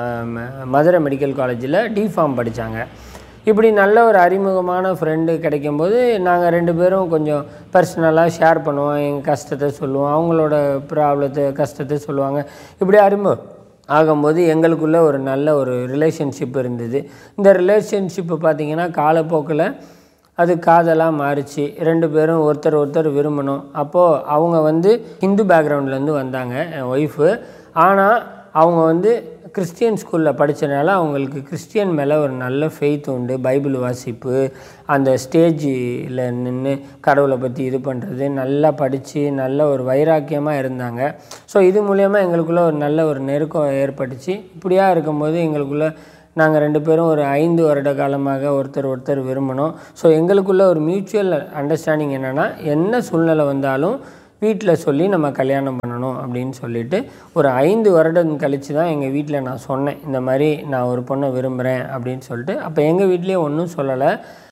மதுரை மெடிக்கல் காலேஜில் டிஃபார்ம் படித்தாங்க இப்படி நல்ல ஒரு அறிமுகமான ஃப்ரெண்டு கிடைக்கும்போது நாங்கள் ரெண்டு பேரும் கொஞ்சம் பர்சனலாக ஷேர் பண்ணுவோம் எங்கள் கஷ்டத்தை சொல்லுவோம் அவங்களோட ப்ராப்ளத்தை கஷ்டத்தை சொல்லுவாங்க இப்படி அறிமுகம் ஆகும்போது எங்களுக்குள்ள ஒரு நல்ல ஒரு ரிலேஷன்ஷிப் இருந்தது இந்த ரிலேஷன்ஷிப்பு பார்த்திங்கன்னா காலப்போக்கில் அது காதலாக மாறிச்சு ரெண்டு பேரும் ஒருத்தர் ஒருத்தர் விரும்பணும் அப்போது அவங்க வந்து ஹிந்து பேக்ரவுண்ட்லேருந்து வந்தாங்க என் ஒய்ஃபு ஆனால் அவங்க வந்து கிறிஸ்டியன் ஸ்கூலில் படித்தனால அவங்களுக்கு கிறிஸ்டியன் மேலே ஒரு நல்ல ஃபெய்த் உண்டு பைபிள் வாசிப்பு அந்த ஸ்டேஜில் நின்று கடவுளை பற்றி இது பண்ணுறது நல்லா படித்து நல்ல ஒரு வைராக்கியமாக இருந்தாங்க ஸோ இது மூலயமா எங்களுக்குள்ள ஒரு நல்ல ஒரு நெருக்கம் ஏற்பட்டுச்சு இப்படியா இருக்கும்போது எங்களுக்குள்ள நாங்கள் ரெண்டு பேரும் ஒரு ஐந்து வருட காலமாக ஒருத்தர் ஒருத்தர் விரும்பினோம் ஸோ எங்களுக்குள்ள ஒரு மியூச்சுவல் அண்டர்ஸ்டாண்டிங் என்னென்னா என்ன சூழ்நிலை வந்தாலும் வீட்டில் சொல்லி நம்ம கல்யாணம் பண்ணணும் அப்படின்னு சொல்லிட்டு ஒரு ஐந்து வருடம் கழித்து தான் எங்கள் வீட்டில் நான் சொன்னேன் இந்த மாதிரி நான் ஒரு பொண்ணை விரும்புகிறேன் அப்படின்னு சொல்லிட்டு அப்போ எங்கள் வீட்லேயே ஒன்றும் சொல்லலை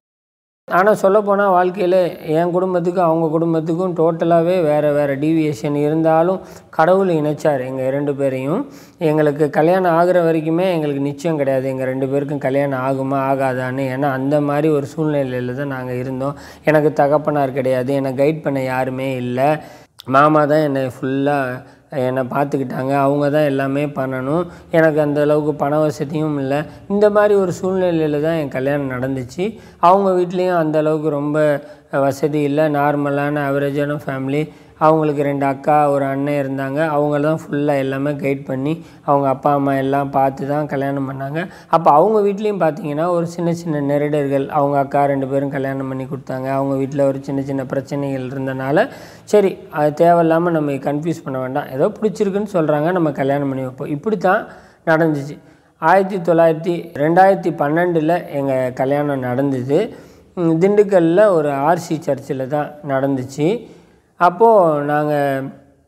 ஆனால் சொல்லப்போனால் வாழ்க்கையில் என் குடும்பத்துக்கும் அவங்க குடும்பத்துக்கும் டோட்டலாகவே வேறு வேறு டீவியேஷன் இருந்தாலும் கடவுள் இணைச்சார் எங்கள் இரண்டு பேரையும் எங்களுக்கு கல்யாணம் ஆகுற வரைக்குமே எங்களுக்கு நிச்சயம் கிடையாது எங்கள் ரெண்டு பேருக்கும் கல்யாணம் ஆகுமா ஆகாதான்னு ஏன்னா அந்த மாதிரி ஒரு சூழ்நிலையில் தான் நாங்கள் இருந்தோம் எனக்கு தகப்பனார் கிடையாது என்னை கைட் பண்ண யாருமே இல்லை மாமா தான் என்னை ஃபுல்லாக என்னை பார்த்துக்கிட்டாங்க அவங்க தான் எல்லாமே பண்ணணும் எனக்கு அந்த அளவுக்கு பண வசதியும் இல்லை இந்த மாதிரி ஒரு சூழ்நிலையில் தான் என் கல்யாணம் நடந்துச்சு அவங்க வீட்லேயும் அந்த அளவுக்கு ரொம்ப வசதி இல்லை நார்மலான ஆவரேஜான ஃபேமிலி அவங்களுக்கு ரெண்டு அக்கா ஒரு அண்ணன் இருந்தாங்க அவங்க தான் ஃபுல்லாக எல்லாமே கைட் பண்ணி அவங்க அப்பா அம்மா எல்லாம் பார்த்து தான் கல்யாணம் பண்ணாங்க அப்போ அவங்க வீட்லேயும் பார்த்தீங்கன்னா ஒரு சின்ன சின்ன நெருடர்கள் அவங்க அக்கா ரெண்டு பேரும் கல்யாணம் பண்ணி கொடுத்தாங்க அவங்க வீட்டில் ஒரு சின்ன சின்ன பிரச்சனைகள் இருந்தனால சரி அது தேவையில்லாமல் நம்ம கன்ஃபியூஸ் பண்ண வேண்டாம் ஏதோ பிடிச்சிருக்குன்னு சொல்கிறாங்க நம்ம கல்யாணம் பண்ணி வைப்போம் இப்படி தான் நடந்துச்சு ஆயிரத்தி தொள்ளாயிரத்தி ரெண்டாயிரத்தி பன்னெண்டில் எங்கள் கல்யாணம் நடந்தது ம், திண்டுக்கல்லில் ஒரு ஆர்சி சர்ச்சில் தான் நடந்துச்சு அப்போது நாங்கள்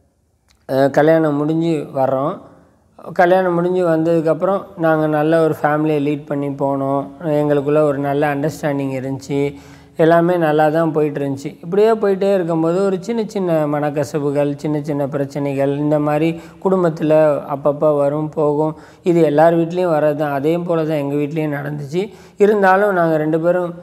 கல்யாணம் முடிஞ்சு வர்றோம் கல்யாணம் முடிஞ்சு வந்ததுக்கப்புறம் நாங்கள் நல்ல ஒரு ஃபேமிலியை லீட் பண்ணி போனோம் எங்களுக்குள்ள ஒரு நல்ல அண்டர்ஸ்டாண்டிங் இருந்துச்சு எல்லாமே நல்லா தான் போயிட்டு இருந்துச்சு இப்படியே போயிட்டே இருக்கும்போது ஒரு சின்ன சின்ன மனக்கசப்புகள் சின்ன சின்ன பிரச்சனைகள் இந்த மாதிரி குடும்பத்தில் அப்பப்போ வரும் போகும் இது எல்லார் வீட்லேயும் வர்றது தான் அதே போல் தான் எங்கள் வீட்லேயும் நடந்துச்சு இருந்தாலும் நாங்கள் ரெண்டு பேரும்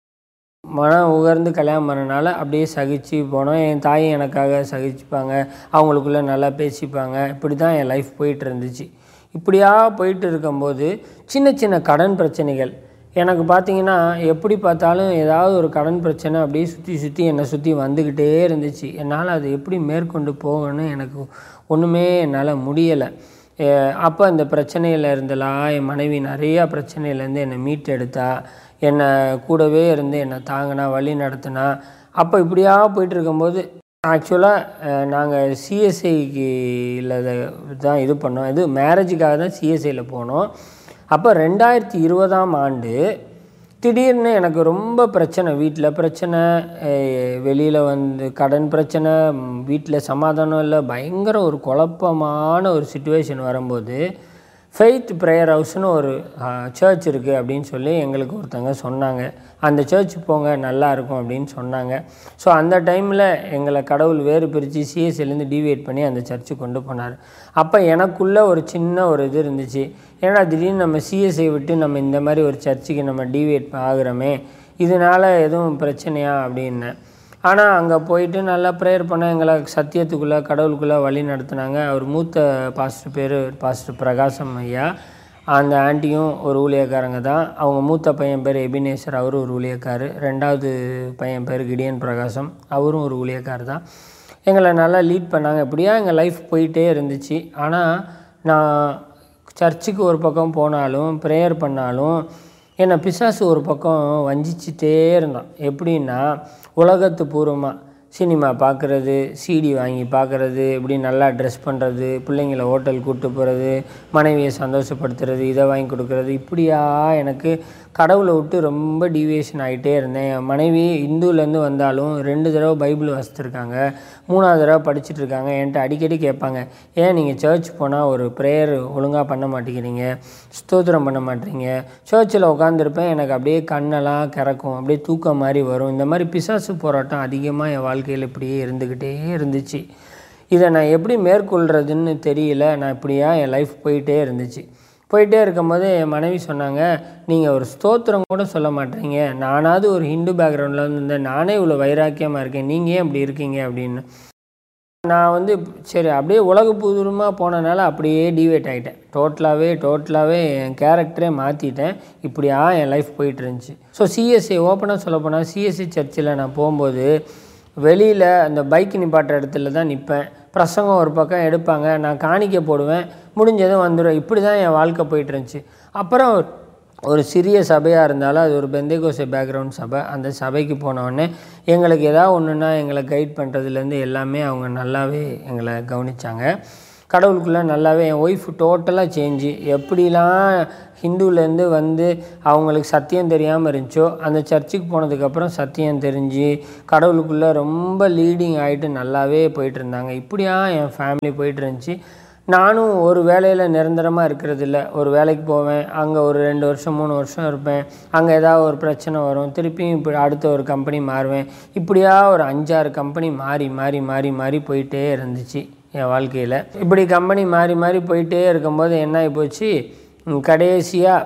மனம் உகர்ந்து கல்யாணம் பண்ணனால அப்படியே சகிச்சு போனோம் என் தாயும் எனக்காக சகிச்சுப்பாங்க அவங்களுக்குள்ளே நல்லா பேசிப்பாங்க இப்படி தான் என் லைஃப் போயிட்டு இருந்துச்சு இப்படியா போயிட்டு இருக்கும்போது சின்ன சின்ன கடன் பிரச்சனைகள் எனக்கு பார்த்தீங்கன்னா எப்படி பார்த்தாலும் ஏதாவது ஒரு கடன் பிரச்சனை அப்படியே சுற்றி சுற்றி என்னை சுற்றி வந்துக்கிட்டே இருந்துச்சு என்னால் அது எப்படி மேற்கொண்டு போகணும்னு எனக்கு ஒன்றுமே என்னால் முடியலை அப்போ இந்த பிரச்சனையில் இருந்தலாம் என் மனைவி நிறையா பிரச்சனையிலேருந்து என்னை மீட்டெடுத்தா என்னை கூடவே இருந்து என்னை தாங்கினா வழி நடத்தினா அப்போ இப்படியா போயிட்டு இருக்கும்போது ஆக்சுவலாக நாங்கள் சிஎஸ்ஐக்கில் தான் இது பண்ணோம் இது மேரேஜுக்காக தான் சிஎஸ்ஐயில் போனோம் அப்போ ரெண்டாயிரத்தி இருபதாம் ஆண்டு திடீர்னு எனக்கு ரொம்ப பிரச்சனை வீட்டில் பிரச்சனை வெளியில் வந்து கடன் பிரச்சனை வீட்டில் சமாதானம் இல்லை பயங்கர ஒரு குழப்பமான ஒரு சுச்சுவேஷன் வரும்போது ஃபெய்த் ப்ரேயர் ஹவுஸ்னு ஒரு சர்ச் இருக்குது அப்படின்னு சொல்லி எங்களுக்கு ஒருத்தங்க சொன்னாங்க அந்த சர்ச் போங்க நல்லா இருக்கும் அப்படின்னு சொன்னாங்க ஸோ அந்த டைமில் எங்களை கடவுள் வேறு பிரித்து சிஎஸ்சிலேருந்து டிவியேட் பண்ணி அந்த சர்ச்சு கொண்டு போனார் அப்போ எனக்குள்ளே ஒரு சின்ன ஒரு இது இருந்துச்சு ஏன்னா திடீர்னு நம்ம சிஎஸ்ஐ விட்டு நம்ம இந்த மாதிரி ஒரு சர்ச்சுக்கு நம்ம டிவியேட் ஆகுறோமே இதனால் எதுவும் பிரச்சனையா அப்படின்னேன் ஆனால் அங்கே போயிட்டு நல்லா ப்ரேயர் பண்ண எங்களை சத்தியத்துக்குள்ளே கடவுளுக்குள்ளே வழி நடத்துனாங்க அவர் மூத்த பாஸ்டர் பேர் பாஸ்டர் பிரகாசம் ஐயா அந்த ஆண்டியும் ஒரு ஊழியக்காரங்க தான் அவங்க மூத்த பையன் பேர் எபினேசர் அவரும் ஒரு ஊழியக்காரு ரெண்டாவது பையன் பேர் கிடியன் பிரகாசம் அவரும் ஒரு ஊழியக்கார் தான் எங்களை நல்லா லீட் பண்ணாங்க எப்படியா எங்கள் லைஃப் போயிட்டே இருந்துச்சு ஆனால் நான் சர்ச்சுக்கு ஒரு பக்கம் போனாலும் ப்ரேயர் பண்ணாலும் என்னை பிசாசு ஒரு பக்கம் வஞ்சிச்சிட்டே இருந்தான் எப்படின்னா உலகத்து பூர்வமாக சினிமா பார்க்குறது சிடி வாங்கி பார்க்குறது இப்படி நல்லா ட்ரெஸ் பண்ணுறது பிள்ளைங்கள ஹோட்டல் கூப்பிட்டு போகிறது மனைவியை சந்தோஷப்படுத்துறது இதை வாங்கி கொடுக்குறது இப்படியா எனக்கு கடவுளை விட்டு ரொம்ப டீவியேஷன் ஆகிட்டே இருந்தேன் என் மனைவி இந்துலேருந்து வந்தாலும் ரெண்டு தடவை பைபிள் வாசித்திருக்காங்க மூணாவது தடவை படிச்சுட்டு இருக்காங்க என்கிட்ட அடிக்கடி கேட்பாங்க ஏன் நீங்கள் சர்ச் போனால் ஒரு ப்ரேயர் ஒழுங்காக பண்ண மாட்டேங்கிறீங்க ஸ்தோத்திரம் பண்ண மாட்டீங்க சர்ச்சில் உட்காந்துருப்பேன் எனக்கு அப்படியே கண்ணெல்லாம் கிறக்கும் அப்படியே தூக்கம் மாதிரி வரும் இந்த மாதிரி பிசாசு போராட்டம் அதிகமாக என் வாழ்க்கையில் இப்படியே இருந்துக்கிட்டே இருந்துச்சு இதை நான் எப்படி மேற்கொள்கிறதுன்னு தெரியல நான் இப்படியா என் லைஃப் போயிட்டே இருந்துச்சு போயிட்டே இருக்கும்போது என் மனைவி சொன்னாங்க நீங்கள் ஒரு ஸ்தோத்திரம் கூட சொல்ல மாட்டீங்க நானாவது ஒரு ஹிந்து பேக்ரவுண்டில் இருந்தேன் நானே இவ்வளோ வைராக்கியமாக இருக்கேன் நீங்கள் ஏன் இப்படி இருக்கீங்க அப்படின்னு நான் வந்து சரி அப்படியே உலக பூர்வமாக போனனால அப்படியே டிவேட் ஆகிட்டேன் டோட்டலாகவே டோட்டலாகவே என் கேரக்டரே மாற்றிட்டேன் இப்படியா என் லைஃப் போயிட்டு இருந்துச்சு ஸோ சிஎஸ்சி ஓப்பனாக சொல்ல போனால் சிஎஸ்சி சர்ச்சில் நான் போகும்போது வெளியில் அந்த பைக் நிப்பாட்டுற இடத்துல தான் நிற்பேன் பிரசங்கம் ஒரு பக்கம் எடுப்பாங்க நான் காணிக்க போடுவேன் முடிஞ்சதும் வந்துடும் இப்படி தான் என் வாழ்க்கை போயிட்டு இருந்துச்சு அப்புறம் ஒரு சிறிய சபையாக இருந்தாலும் அது ஒரு பெந்தைகோசை பேக்ரவுண்ட் சபை அந்த சபைக்கு போனவுடனே எங்களுக்கு ஏதாவது ஒன்றுனா எங்களை கைட் பண்ணுறதுலேருந்து எல்லாமே அவங்க நல்லாவே எங்களை கவனித்தாங்க கடவுளுக்குள்ளே நல்லாவே என் ஒய்ஃப் டோட்டலாக சேஞ்சு எப்படிலாம் ஹிந்துலேருந்து வந்து அவங்களுக்கு சத்தியம் தெரியாமல் இருந்துச்சோ அந்த சர்ச்சுக்கு போனதுக்கப்புறம் சத்தியம் தெரிஞ்சு கடவுளுக்குள்ளே ரொம்ப லீடிங் ஆகிட்டு நல்லாவே போயிட்டு இருந்தாங்க இப்படியா என் ஃபேமிலி போயிட்டு இருந்துச்சு நானும் ஒரு வேலையில் நிரந்தரமாக இருக்கிறது இல்லை ஒரு வேலைக்கு போவேன் அங்கே ஒரு ரெண்டு வருஷம் மூணு வருஷம் இருப்பேன் அங்கே ஏதாவது ஒரு பிரச்சனை வரும் திருப்பியும் இப்படி அடுத்த ஒரு கம்பெனி மாறுவேன் இப்படியா ஒரு அஞ்சாறு கம்பெனி மாறி மாறி மாறி மாறி போயிட்டே இருந்துச்சு என் வாழ்க்கையில் இப்படி கம்பெனி மாறி மாறி போயிட்டே இருக்கும்போது என்ன ஆகி போச்சு கடைசியாக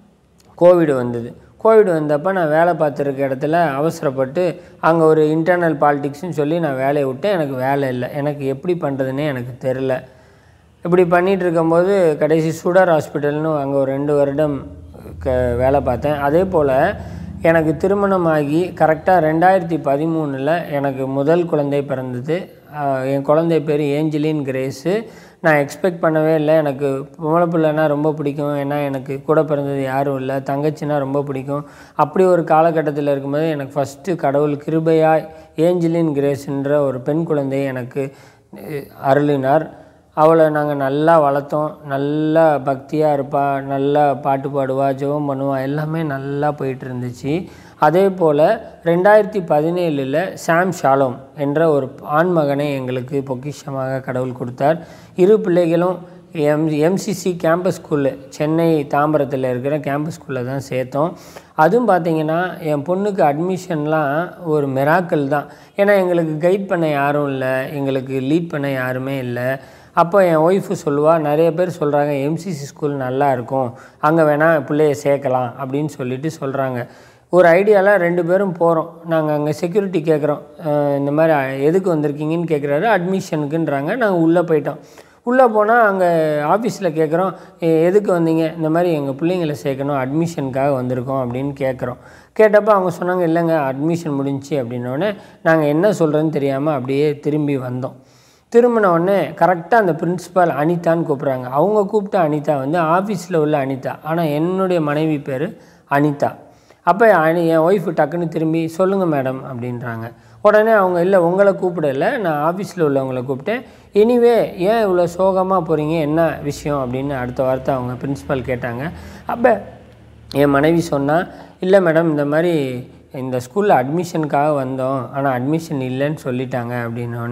கோவிடு வந்தது கோவிட் வந்தப்போ நான் வேலை பார்த்துருக்க இடத்துல அவசரப்பட்டு அங்கே ஒரு இன்டர்னல் பாலிடிக்ஸ்னு சொல்லி நான் வேலையை விட்டேன் எனக்கு வேலை இல்லை எனக்கு எப்படி பண்ணுறதுன்னே எனக்கு தெரில இப்படி பண்ணிகிட்டு இருக்கும்போது கடைசி சுடர் ஹாஸ்பிட்டல்னு அங்கே ஒரு ரெண்டு வருடம் க வேலை பார்த்தேன் அதே போல் எனக்கு திருமணமாகி கரெக்டாக ரெண்டாயிரத்தி பதிமூணில் எனக்கு முதல் குழந்தை பிறந்தது ஆஹ் என் குழந்தை பேர் ஏஞ்சலின் கிரேஸு நான் எக்ஸ்பெக்ட் பண்ணவே இல்லை எனக்கு பொம்பளை பிள்ளைனா ரொம்ப பிடிக்கும் ஏன்னா எனக்கு கூட பிறந்தது யாரும் இல்லை தங்கச்சினா ரொம்ப பிடிக்கும் அப்படி ஒரு காலகட்டத்தில் இருக்கும்போது எனக்கு ஃபஸ்ட்டு கடவுள் கிருபையாய் ஏஞ்சலின் கிரேஸ்ன்ற ஒரு பெண் குழந்தையை எனக்கு அஹ், அருளினார் அவளை நாங்கள் நல்லா வளர்த்தோம் நல்லா பக்தியாக இருப்பா நல்லா பாட்டு பாடுவா ஜெபம் பண்ணுவா எல்லாமே நல்லா போயிட்டு இருந்துச்சு அதே போல் ரெண்டாயிரத்தி பதினேழில் சாம் ஷாலோம் என்ற ஒரு ஆண் மகனை எங்களுக்கு பொக்கிஷமாக கடவுள் கொடுத்தார் இரு பிள்ளைகளும் M MCC campus school Chennai தாம்பரத்தில் இருக்கிற கேம்பஸ் ஸ்கூலில் தான் சேர்த்தோம் அதுவும் பார்த்தீங்கன்னா என் பொண்ணுக்கு அட்மிஷன்லாம் ஒரு மிராக்கல் தான் ஏன்னா எங்களுக்கு கைட் பண்ண யாரும் இல்லை எங்களுக்கு லீட் பண்ண யாருமே இல்லை அப்போ என் ஒய்ஃபு சொல்லுவா நிறைய பேர் சொல்கிறாங்க எம்சிசி ஸ்கூல் நல்லா இருக்கும் அங்கே வேணால் பிள்ளைய சேர்க்கலாம் அப்படின்னு சொல்லிட்டு சொல்கிறாங்க ஒரு ஐடியாவில் ரெண்டு பேரும் போகிறோம் நாங்கள் அங்கே செக்யூரிட்டி கேட்குறோம் இந்த மாதிரி அஹ், எதுக்கு வந்திருக்கீங்கன்னு கேட்குறாரு அட்மிஷனுக்குன்றாங்க நாங்கள் உள்ளே போயிட்டோம் உள்ளே போனால் அங்கே ஆஃபீஸில் கேட்குறோம் "எ- எதுக்கு வந்தீங்க இந்த மாதிரி எங்கள் பிள்ளைங்களை சேர்க்கணும் அட்மிஷனுக்காக வந்திருக்கோம் அப்படின்னு கேட்குறோம் கேட்டப்போ அவங்க சொன்னாங்க இல்லைங்க அட்மிஷன் முடிஞ்சுச்சு அப்படின்னோடனே நாங்கள் என்ன சொல்கிறதுன்னு தெரியாமல் அப்படியே திரும்பி வந்தோம் திரும்பின உடனே கரெக்டாக அந்த பிரின்ஸிபால் அனிதான்னு கூப்பிட்றாங்க அவங்க கூப்பிட்ட அனிதா வந்து ஆஃபீஸில் உள்ள அனிதா ஆனால் என்னுடைய மனைவி பேர் அனிதா அப்போ அனி என் ஒய்ஃபு டக்குன்னு திரும்பி சொல்லுங்கள் மேடம் அப்படின்றாங்க உடனே அவங்க இல்லை உங்களை கூப்பிடல நான் ஆஃபீஸில் உள்ளவங்களை கூப்பிட்டேன் எனிவே ஏன் இவ்வளோ சோகமாக போகிறீங்க என்ன விஷயம் அப்படின்னு அடுத்த வார்த்தை அவங்க பிரின்ஸிபால் கேட்டாங்க அப்போ என் மனைவி சொன்னா இல்லை மேடம் இந்த மாதிரி இந்த ஸ்கூலில் அட்மிஷனுக்காக வந்தோம் ஆனால் அட்மிஷன் இல்லைன்னு சொல்லிட்டாங்க அப்படின்னோடனே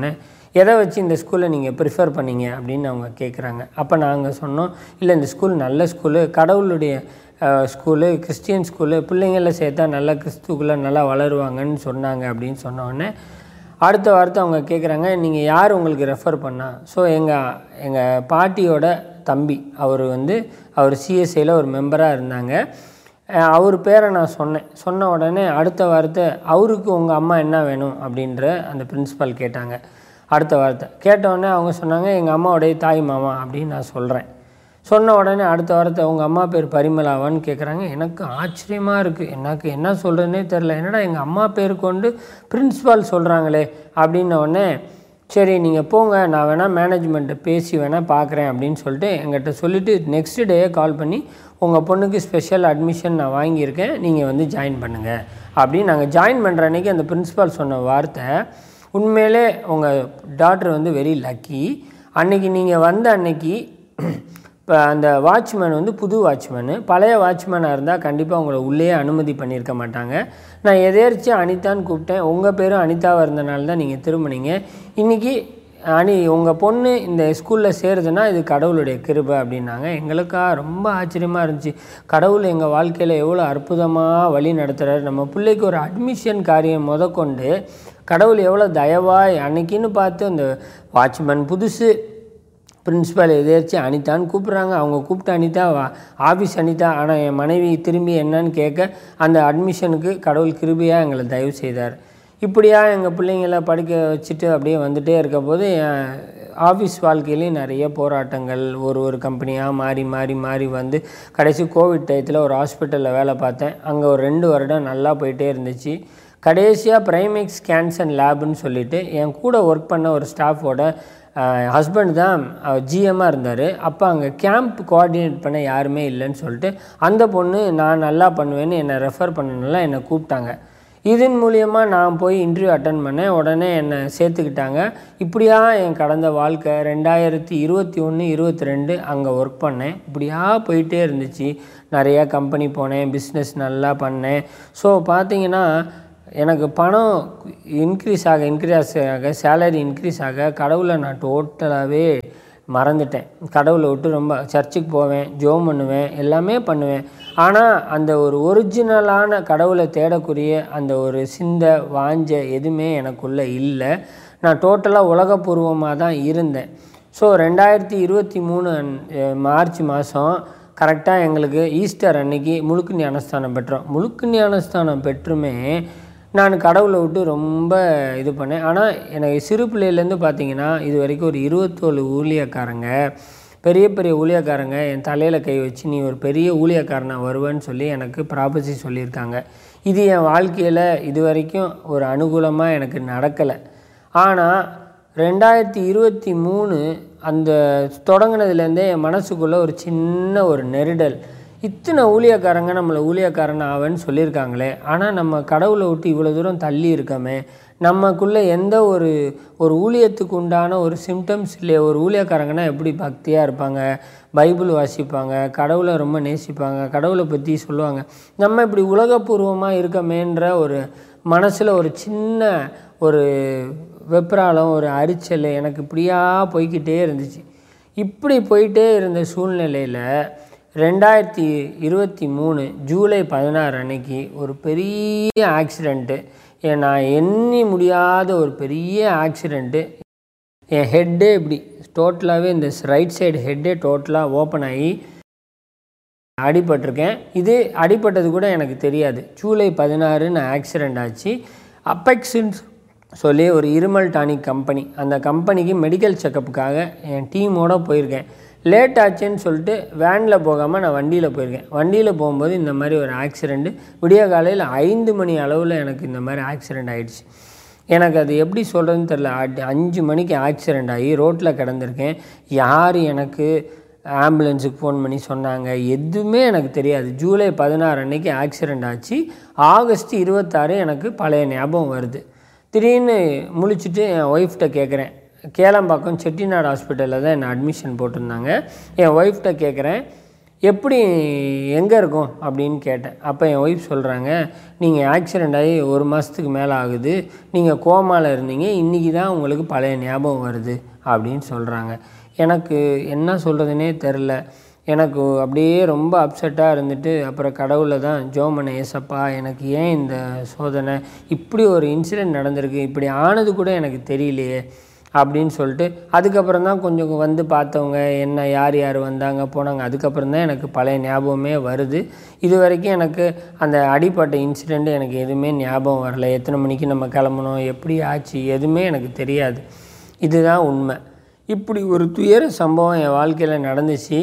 எதை வச்சு இந்த ஸ்கூலை நீங்கள் ப்ரிஃபர் பண்ணீங்க அப்படின்னு அவங்க கேட்குறாங்க அப்போ நாங்கள் சொன்னோம் இல்லை இந்த ஸ்கூல் நல்ல ஸ்கூலு கடவுளுடைய அஹ், ஸ்கூலு கிறிஸ்டியன் ஸ்கூலு பிள்ளைங்கள சேர்த்தா நல்லா கிறிஸ்துக்குள்ளே நல்லா வளருவாங்கன்னு சொன்னாங்க அப்படின்னு சொன்ன உடனே அடுத்த வார்த்தை அவங்க கேட்குறாங்க நீங்கள் யார் உங்களுக்கு ரெஃபர் பண்ணா ஸோ எங்கள் எங்கள் பாட்டியோட தம்பி அவர் வந்து அவர் சிஎஸ்ஐயில் ஒரு மெம்பராக இருந்தாங்க அஹ் அவர் பேரை நான் சொன்னேன் சொன்ன உடனே அடுத்த வார்த்தை அவருக்கு உங்கள் அம்மா என்ன வேணும் அப்படின்ற அந்த பிரின்ஸிபல் கேட்டாங்க அடுத்த வார்த்தை கேட்ட உடனே அவங்க சொன்னாங்க எங்கள் அம்மாவுடைய தாய் மாமா அப்படின்னு நான் சொல்கிறேன் சொன்ன உடனே அடுத்த வாரத்தை உங்கள் அம்மா பேர் பரிமளாவான்னு கேட்குறாங்க எனக்கு ஆச்சரியமாக இருக்குது எனக்கு என்ன சொல்கிறதுனே தெரில என்னடா எங்கள் அம்மா பேர் கொண்டு பிரின்ஸிபால் சொல்கிறாங்களே அப்படின்ன உடனே சரி நீங்கள் போங்க நான் வேணால் மேனேஜ்மெண்ட்டை பேசி வேணால் பார்க்குறேன் அப்படின்னு சொல்லிட்டு எங்கிட்ட சொல்லிவிட்டு நெக்ஸ்ட் டேயே கால் பண்ணி உங்கள் பொண்ணுக்கு ஸ்பெஷல் அட்மிஷன் நான் வாங்கியிருக்கேன் நீங்கள் வந்து ஜாயின் பண்ணுங்கள் அப்படின்னு நாங்கள் ஜாயின் பண்ணுற அன்றைக்கி அந்த பிரின்ஸிபால் சொன்ன வார்த்தை உண்மையிலே உங்கள் டாக்டர் வந்து வெரி லக்கி அன்னைக்கு நீங்கள் வந்த அன்னைக்கு இப்போ அந்த வாட்ச்மேன் வந்து புது வாட்ச்மேனு பழைய வாட்ச்மேனாக இருந்தால் கண்டிப்பாக உங்களை உள்ளேயே அனுமதி பண்ணியிருக்க மாட்டாங்க நான் எதேர்ச்சி அனிதான்னு கூப்பிட்டேன் உங்கள் பேரும் அனிதாவாக இருந்தனால தான் நீங்கள் திரும்பினீங்க இன்றைக்கி அனி உங்கள் பொண்ணு இந்த ஸ்கூலில் சேருதுன்னா இது கடவுளுடைய கிருபை அப்படின்னாங்க எங்களுக்கா ரொம்ப ஆச்சரியமாக இருந்துச்சு கடவுள் எங்கள் வாழ்க்கையில் எவ்வளோ அற்புதமாக வழி நடத்துகிறார் நம்ம பிள்ளைக்கு ஒரு அட்மிஷன் காரியம் முதற்கொண்டு கடவுள் எவ்வளோ தயவாய் அன்னைக்குன்னு பார்த்து அந்த வாட்ச்மேன் புதுசு பிரின்ஸிபால் எதேர்ச்சி அனிதான்னு கூப்பிட்றாங்க அவங்க கூப்பிட்டு அனிதா வா- ஆஃபீஸ் அனிதா ஆனால் என் மனைவி திரும்பி என்னன்னு கேட்க அந்த அட்மிஷனுக்கு கடவுள் கிருபையாக எங்களை தயவு செய்தார் இப்படியா எங்கள் பிள்ளைங்கள படிக்க வச்சுட்டு அப்படியே வந்துட்டே இருக்க போது என் ஆஃபீஸ் வாழ்க்கையிலையும் நிறைய போராட்டங்கள் ஒரு ஒரு கம்பெனியாக மாறி மாறி மாறி வந்து கடைசி கோவிட் டயத்தில் ஒரு ஹாஸ்பிட்டலில் வேலை பார்த்தேன் அங்கே ஒரு ரெண்டு வருடம் நல்லா போயிட்டே இருந்துச்சு கடைசியாக பிரைமேக்ஸ் கேன்சர் லேப்னு சொல்லிட்டு என் கூட ஒர்க் பண்ண ஒரு ஸ்டாஃபோட ஹஸ்பண்ட் தான் ஜிஎம்மாக இருந்தார் அப்போ அங்கே கேம்ப் கோஆர்டினேட் பண்ண யாருமே இல்லைன்னு சொல்லிட்டு அந்த பொண்ணு நான் நல்லா பண்ணுவேன்னு என்னை ரெஃபர் பண்ணனால என்னை கூப்பிட்டாங்க இதன் மூலியமாக நான் போய் இன்டர்வியூ அட்டன் பண்ணேன் உடனே என்னை சேர்த்துக்கிட்டாங்க இப்படியா என் கடந்த வாழ்க்கை ரெண்டாயிரத்தி இருபத்தி ஒன்று இருபத்தி ரெண்டு அங்கே ஒர்க் பண்ணேன் இப்படியா போயிட்டே இருந்துச்சு நிறையா கம்பெனி போனேன் பிஸ்னஸ் நல்லா பண்ணேன் ஸோ பார்த்தீங்கன்னா எனக்கு பணம் இன்க்ரீஸ் ஆக இன்க்ரீஸ் ஆக சேலரி இன்க்ரீஸ் ஆக கடவுளை நான் டோட்டலாகவே மறந்துட்டேன் கடவுளை விட்டு ரொம்ப சர்ச்சுக்கு போவேன் ஜோம் பண்ணுவேன் எல்லாமே பண்ணுவேன் ஆனால் அந்த ஒரு ஒரிஜினலான கடவுளை தேடக்கூடிய அந்த ஒரு சிந்த வாஞ்ச எதுவுமே எனக்குள்ளே இல்லை நான் டோட்டலாக உலகப்பூர்வமாக தான் இருந்தேன் ஸோ ரெண்டாயிரத்தி இருபத்தி மூணு அஹ், மார்ச் மாதம் கரெக்டாக எங்களுக்கு ஈஸ்டர் அன்னைக்கு முழுக்கு ஞானஸ்தானம் பெற்றோம் முழுக்கு ஞானஸ்தானம் பெற்றுமே நான் கடவுளை விட்டு ரொம்ப இது பண்ணேன் ஆனால் எனக்கு சிறு பிள்ளையிலேருந்து பார்த்தீங்கன்னா இது வரைக்கும் ஒரு இருபத்தோரு ஊழியக்காரங்க பெரிய பெரிய ஊழியக்காரங்க என் தலையில் கை வச்சு நீ ஒரு பெரிய ஊழியக்காரனா வருவேன்னு சொல்லி எனக்கு ப்ராபசி சொல்லியிருக்காங்க இது என் வாழ்க்கையில் இது வரைக்கும் ஒரு அனுகூலமாக எனக்கு நடக்கலை ஆனால் ரெண்டாயிரத்தி இருபத்தி மூணு அந்த தொடங்கினதுலேருந்தே என் மனசுக்குள்ளே ஒரு சின்ன ஒரு நெருடல் இத்தனை ஊழியக்காரங்க நம்மளை ஊழியக்காரன் ஆவேன்னு சொல்லியிருக்காங்களே ஆனால் நம்ம கடவுளை விட்டு இவ்வளோ தூரம் தள்ளி இருக்கோமே நமக்குள்ளே எந்த ஒரு ஒரு ஊழியத்துக்கு உண்டான ஒரு சிம்டம்ஸ் இல்லையே ஒரு ஊழியக்காரங்கன்னா எப்படி பக்தியாக இருப்பாங்க பைபிள் வாசிப்பாங்க கடவுளை ரொம்ப நேசிப்பாங்க கடவுளை பற்றி சொல்லுவாங்க நம்ம இப்படி உலகபூர்வமாக இருக்கமேன்ற ஒரு மனசில் ஒரு சின்ன ஒரு வெப்ராளம் ஒரு அரிச்சல் எனக்கு இப்படியா போய்க்கிட்டே இருந்துச்சு இப்படி போயிட்டே இருந்த சூழ்நிலையில் ரெண்டாயிரத்தி இருபத்தி மூணு ஜூலை பதினாறு அன்னைக்கு ஒரு பெரிய ஆக்சிடெண்ட்டு நான் எண்ணி முடியாத ஒரு பெரிய ஆக்சிடெண்ட்டு என் ஹெட்டே இப்படி டோட்டலாகவே இந்த ரைட் சைடு ஹெட்டே டோட்டலாக ஓப்பன் ஆகி அடிபட்டிருக்கேன் இது அடிபட்டது கூட எனக்கு தெரியாது ஜூலை பதினாறு நான் ஆக்சிடெண்ட் ஆச்சு அப்பெக்ஸுன்னு சொல்லி ஒரு இருமல் டானிக் கம்பெனி அந்த கம்பெனிக்கு மெடிக்கல் செக்கப்புக்காக என் டீமோட போயிருக்கேன் லேட் ஆச்சுன்னு சொல்லிட்டு வேனில் போகாமல் நான் வண்டியில் போயிருக்கேன் வண்டியில் போகும்போது இந்த மாதிரி ஒரு ஆக்சிடெண்ட்டு விடிய காலையில் ஐந்து மணி அளவில் எனக்கு இந்த மாதிரி ஆக்சிடெண்ட் ஆயிடுச்சு எனக்கு அது எப்படி சொல்கிறதுன்னு தெரில அட்- அஞ்சு மணிக்கு ஆக்சிடெண்ட் ஆகி ரோட்டில் கிடந்திருக்கேன் யார் எனக்கு ஆம்புலன்ஸுக்கு ஃபோன் பண்ணி சொன்னாங்க எதுவுமே எனக்கு தெரியாது ஜூலை பதினாறு அன்னைக்கு ஆக்சிடெண்ட் ஆச்சு ஆகஸ்ட் இருபத்தாறு எனக்கு பழைய ஞாபகம் வருது திடீர்னு முழிச்சிட்டு என் ஒய்ஃப்ட்ட கேட்குறேன் கேளம்பாக்கம் செட்டிநாடு ஹாஸ்பிட்டலில் தான் என்னை அட்மிஷன் போட்டிருந்தாங்க என் ஒய்ஃப்ட்ட கேட்குறேன் எப்படி எங்கே இருக்கும் அப்படின்னு கேட்டேன் அப்போ என் ஒய்ஃப் சொல்கிறாங்க நீங்கள் ஆக்சிடெண்ட் ஆகி ஒரு மாதத்துக்கு மேலே ஆகுது நீங்கள் கோமாவில் இருந்தீங்க இன்றைக்கி தான் உங்களுக்கு பழைய ஞாபகம் வருது அப்படின்னு சொல்கிறாங்க எனக்கு என்ன சொல்கிறதுனே தெரில எனக்கு அப்படியே ரொம்ப அப்செட்டாக இருந்துட்டு அப்புறம் கடவுளை தான் ஜோமன ஏசப்பா எனக்கு ஏன் இந்த சோதனை இப்படி ஒரு இன்சிடெண்ட் நடந்திருக்கு இப்படி ஆனது கூட எனக்கு தெரியலையே அப்படின்னு சொல்லிட்டு அதுக்கப்புறம் தான் கொஞ்சம் வந்து பார்த்தவங்க என்ன யார் யார் வந்தாங்க போனாங்க அதுக்கப்புறம் தான் எனக்கு பழைய ஞாபகமே வருது இது வரைக்கும் எனக்கு அந்த அடிப்பட்ட இன்சிடெண்ட் எனக்கு எதுவுமே ஞாபகம் வரல எத்தனை மணிக்கு நம்ம கிளம்பணும் எப்படி ஆச்சு எதுவுமே எனக்கு தெரியாது இதுதான் உண்மை இப்படி ஒரு துயர சம்பவம் என் வாழ்க்கையில் நடந்துச்சு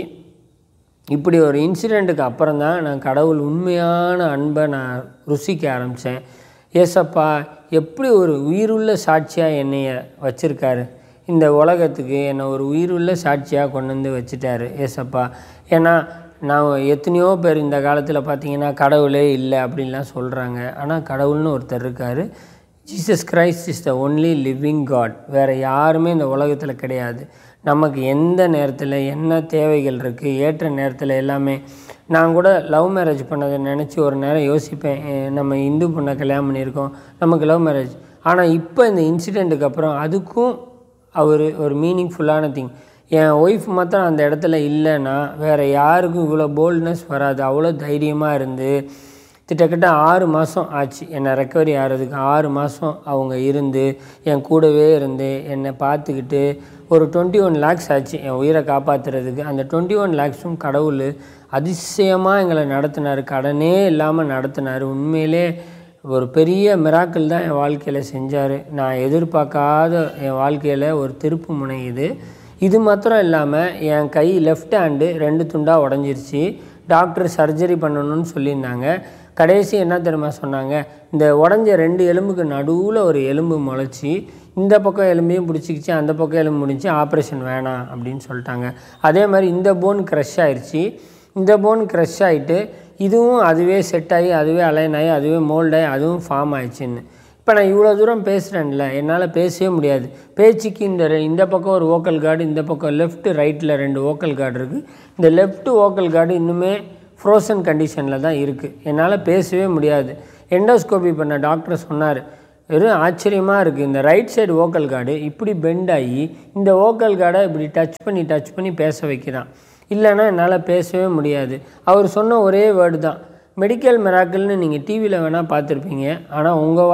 இப்படி ஒரு இன்சிடெண்ட்டுக்கு அப்புறம் தான் நான் கடவுள் உண்மையான அன்பை நான் ருசிக்க ஆரம்பித்தேன் ஏசப்பா எப்படி ஒரு உயிருள்ள சாட்சியாக என்னைய வச்சுருக்காரு இந்த உலகத்துக்கு என்னை ஒரு உயிருள்ள சாட்சியாக கொண்டு வந்து வச்சுட்டாரு ஏசப்பா ஏன்னா நான் எத்தனையோ பேர் இந்த காலத்தில் பார்த்தீங்கன்னா கடவுளே இல்லை அப்படின்லாம் சொல்கிறாங்க ஆனால் கடவுள்னு ஒருத்தர் இருக்கார் Jesus Christ is the only living God வேறு யாருமே இந்த உலகத்தில் கிடையாது நமக்கு எந்த நேரத்தில் என்ன தேவைகள் இருக்குது ஏற்ற நேரத்தில் எல்லாமே நான் கூட லவ் மேரேஜ் பண்ணதை நினச்சி ஒரு நேரம் யோசிப்பேன் எ- நம்ம இந்து பொண்ணை கல்யாணம் பண்ணியிருக்கோம் நமக்கு லவ் மேரேஜ் ஆனால் இப்போ இந்த இன்சிடெண்ட்டுக்கு அப்புறம் அதுக்கும் அவர் ஒரு மீனிங்ஃபுல்லான திங் என் ஒய்ஃப் மாத்திரம் அந்த இடத்துல இல்லைன்னா வேறு யாருக்கும் இவ்வளோ போல்ட்னஸ் வராது அவ்வளோ தைரியமாக இருந்து கிட்டத்தட்ட ஆறு மாதம் ஆச்சு என்னை ரெக்கவரி ஆகிறதுக்கு ஆறு மாதம் அவங்க இருந்து என் கூடவே இருந்து என்னை பார்த்துக்கிட்டு ஒரு டுவெண்ட்டி ஒன் லேக்ஸ் ஆச்சு என் உயிரை காப்பாற்றுறதுக்கு அந்த டுவெண்ட்டி ஒன் லேக்ஸும் கடவுள் அதிசயமாக எங்களை நடத்தினார் கடனே இல்லாமல் நடத்தினார் உண்மையிலே ஒரு பெரிய மிராக்கிள் தான் என் வாழ்க்கையில் செஞ்சார் நான் எதிர்பார்க்காத என் வாழ்க்கையில் ஒரு திருப்பு முனை இது இது மாத்திரம் இல்லாமல் என் கை லெஃப்ட் ஹேண்டு ரெண்டு துண்டாக உடஞ்சிருச்சு டாக்டர் சர்ஜரி பண்ணணும்னு சொல்லியிருந்தாங்க கடைசி என்ன தெரியுமா சொன்னாங்க இந்த உடஞ்ச ரெண்டு எலும்புக்கு நடுவில் ஒரு எலும்பு முளைச்சி இந்த பக்கம் எலும்பையும் பிடிச்சிக்கிச்சு அந்த பக்கம் எலும்பு முடிச்சு ஆப்ரேஷன் வேணாம் அப்படின்னு சொல்லிட்டாங்க அதே மாதிரி இந்த போன் க்ரஷ் ஆயிடுச்சு இந்த போன் க்ரஷ் ஆகிட்டு இதுவும் அதுவே செட் ஆகி அதுவே அலைன் ஆகி அதுவே மோல்ட் ஆகி அதுவும் ஃபார்ம் ஆயிடுச்சுன்னு இப்போ நான் இவ்வளோ தூரம் பேசுகிறேன்ல என்னால் பேசவே முடியாது பேச்சுக்கு இந்த ரெ- இந்த பக்கம் ஒரு ஓக்கல் கார்டு இந்த பக்கம் லெஃப்ட் ரைட்டில் ரெண்டு ஓக்கல் கார்டு இருக்குது இந்த லெஃப்ட் ஓக்கல் கார்டு இன்னுமே ஃப்ரோசன் கண்டிஷனில் தான் இருக்குது என்னால் பேசவே முடியாது எண்டோஸ்கோபி பண்ண டாக்டர் சொன்னார் வெறும் ஆச்சரியமாக இருக்குது இந்த ரைட் சைடு ஓக்கல் கார்டு இப்படி பெண்ட் ஆகி இந்த ஓக்கல் கார்டை இப்படி டச் பண்ணி டச் பண்ணி பேச வைக்கிறான் இல்லைன்னா என்னால் பேசவே முடியாது அவர் சொன்ன ஒரே வேர்டு தான் மெடிக்கல் மிராக்கிள்னு நீங்கள் டிவியில் வேணால் பார்த்துருப்பீங்க ஆனால் உங்கள்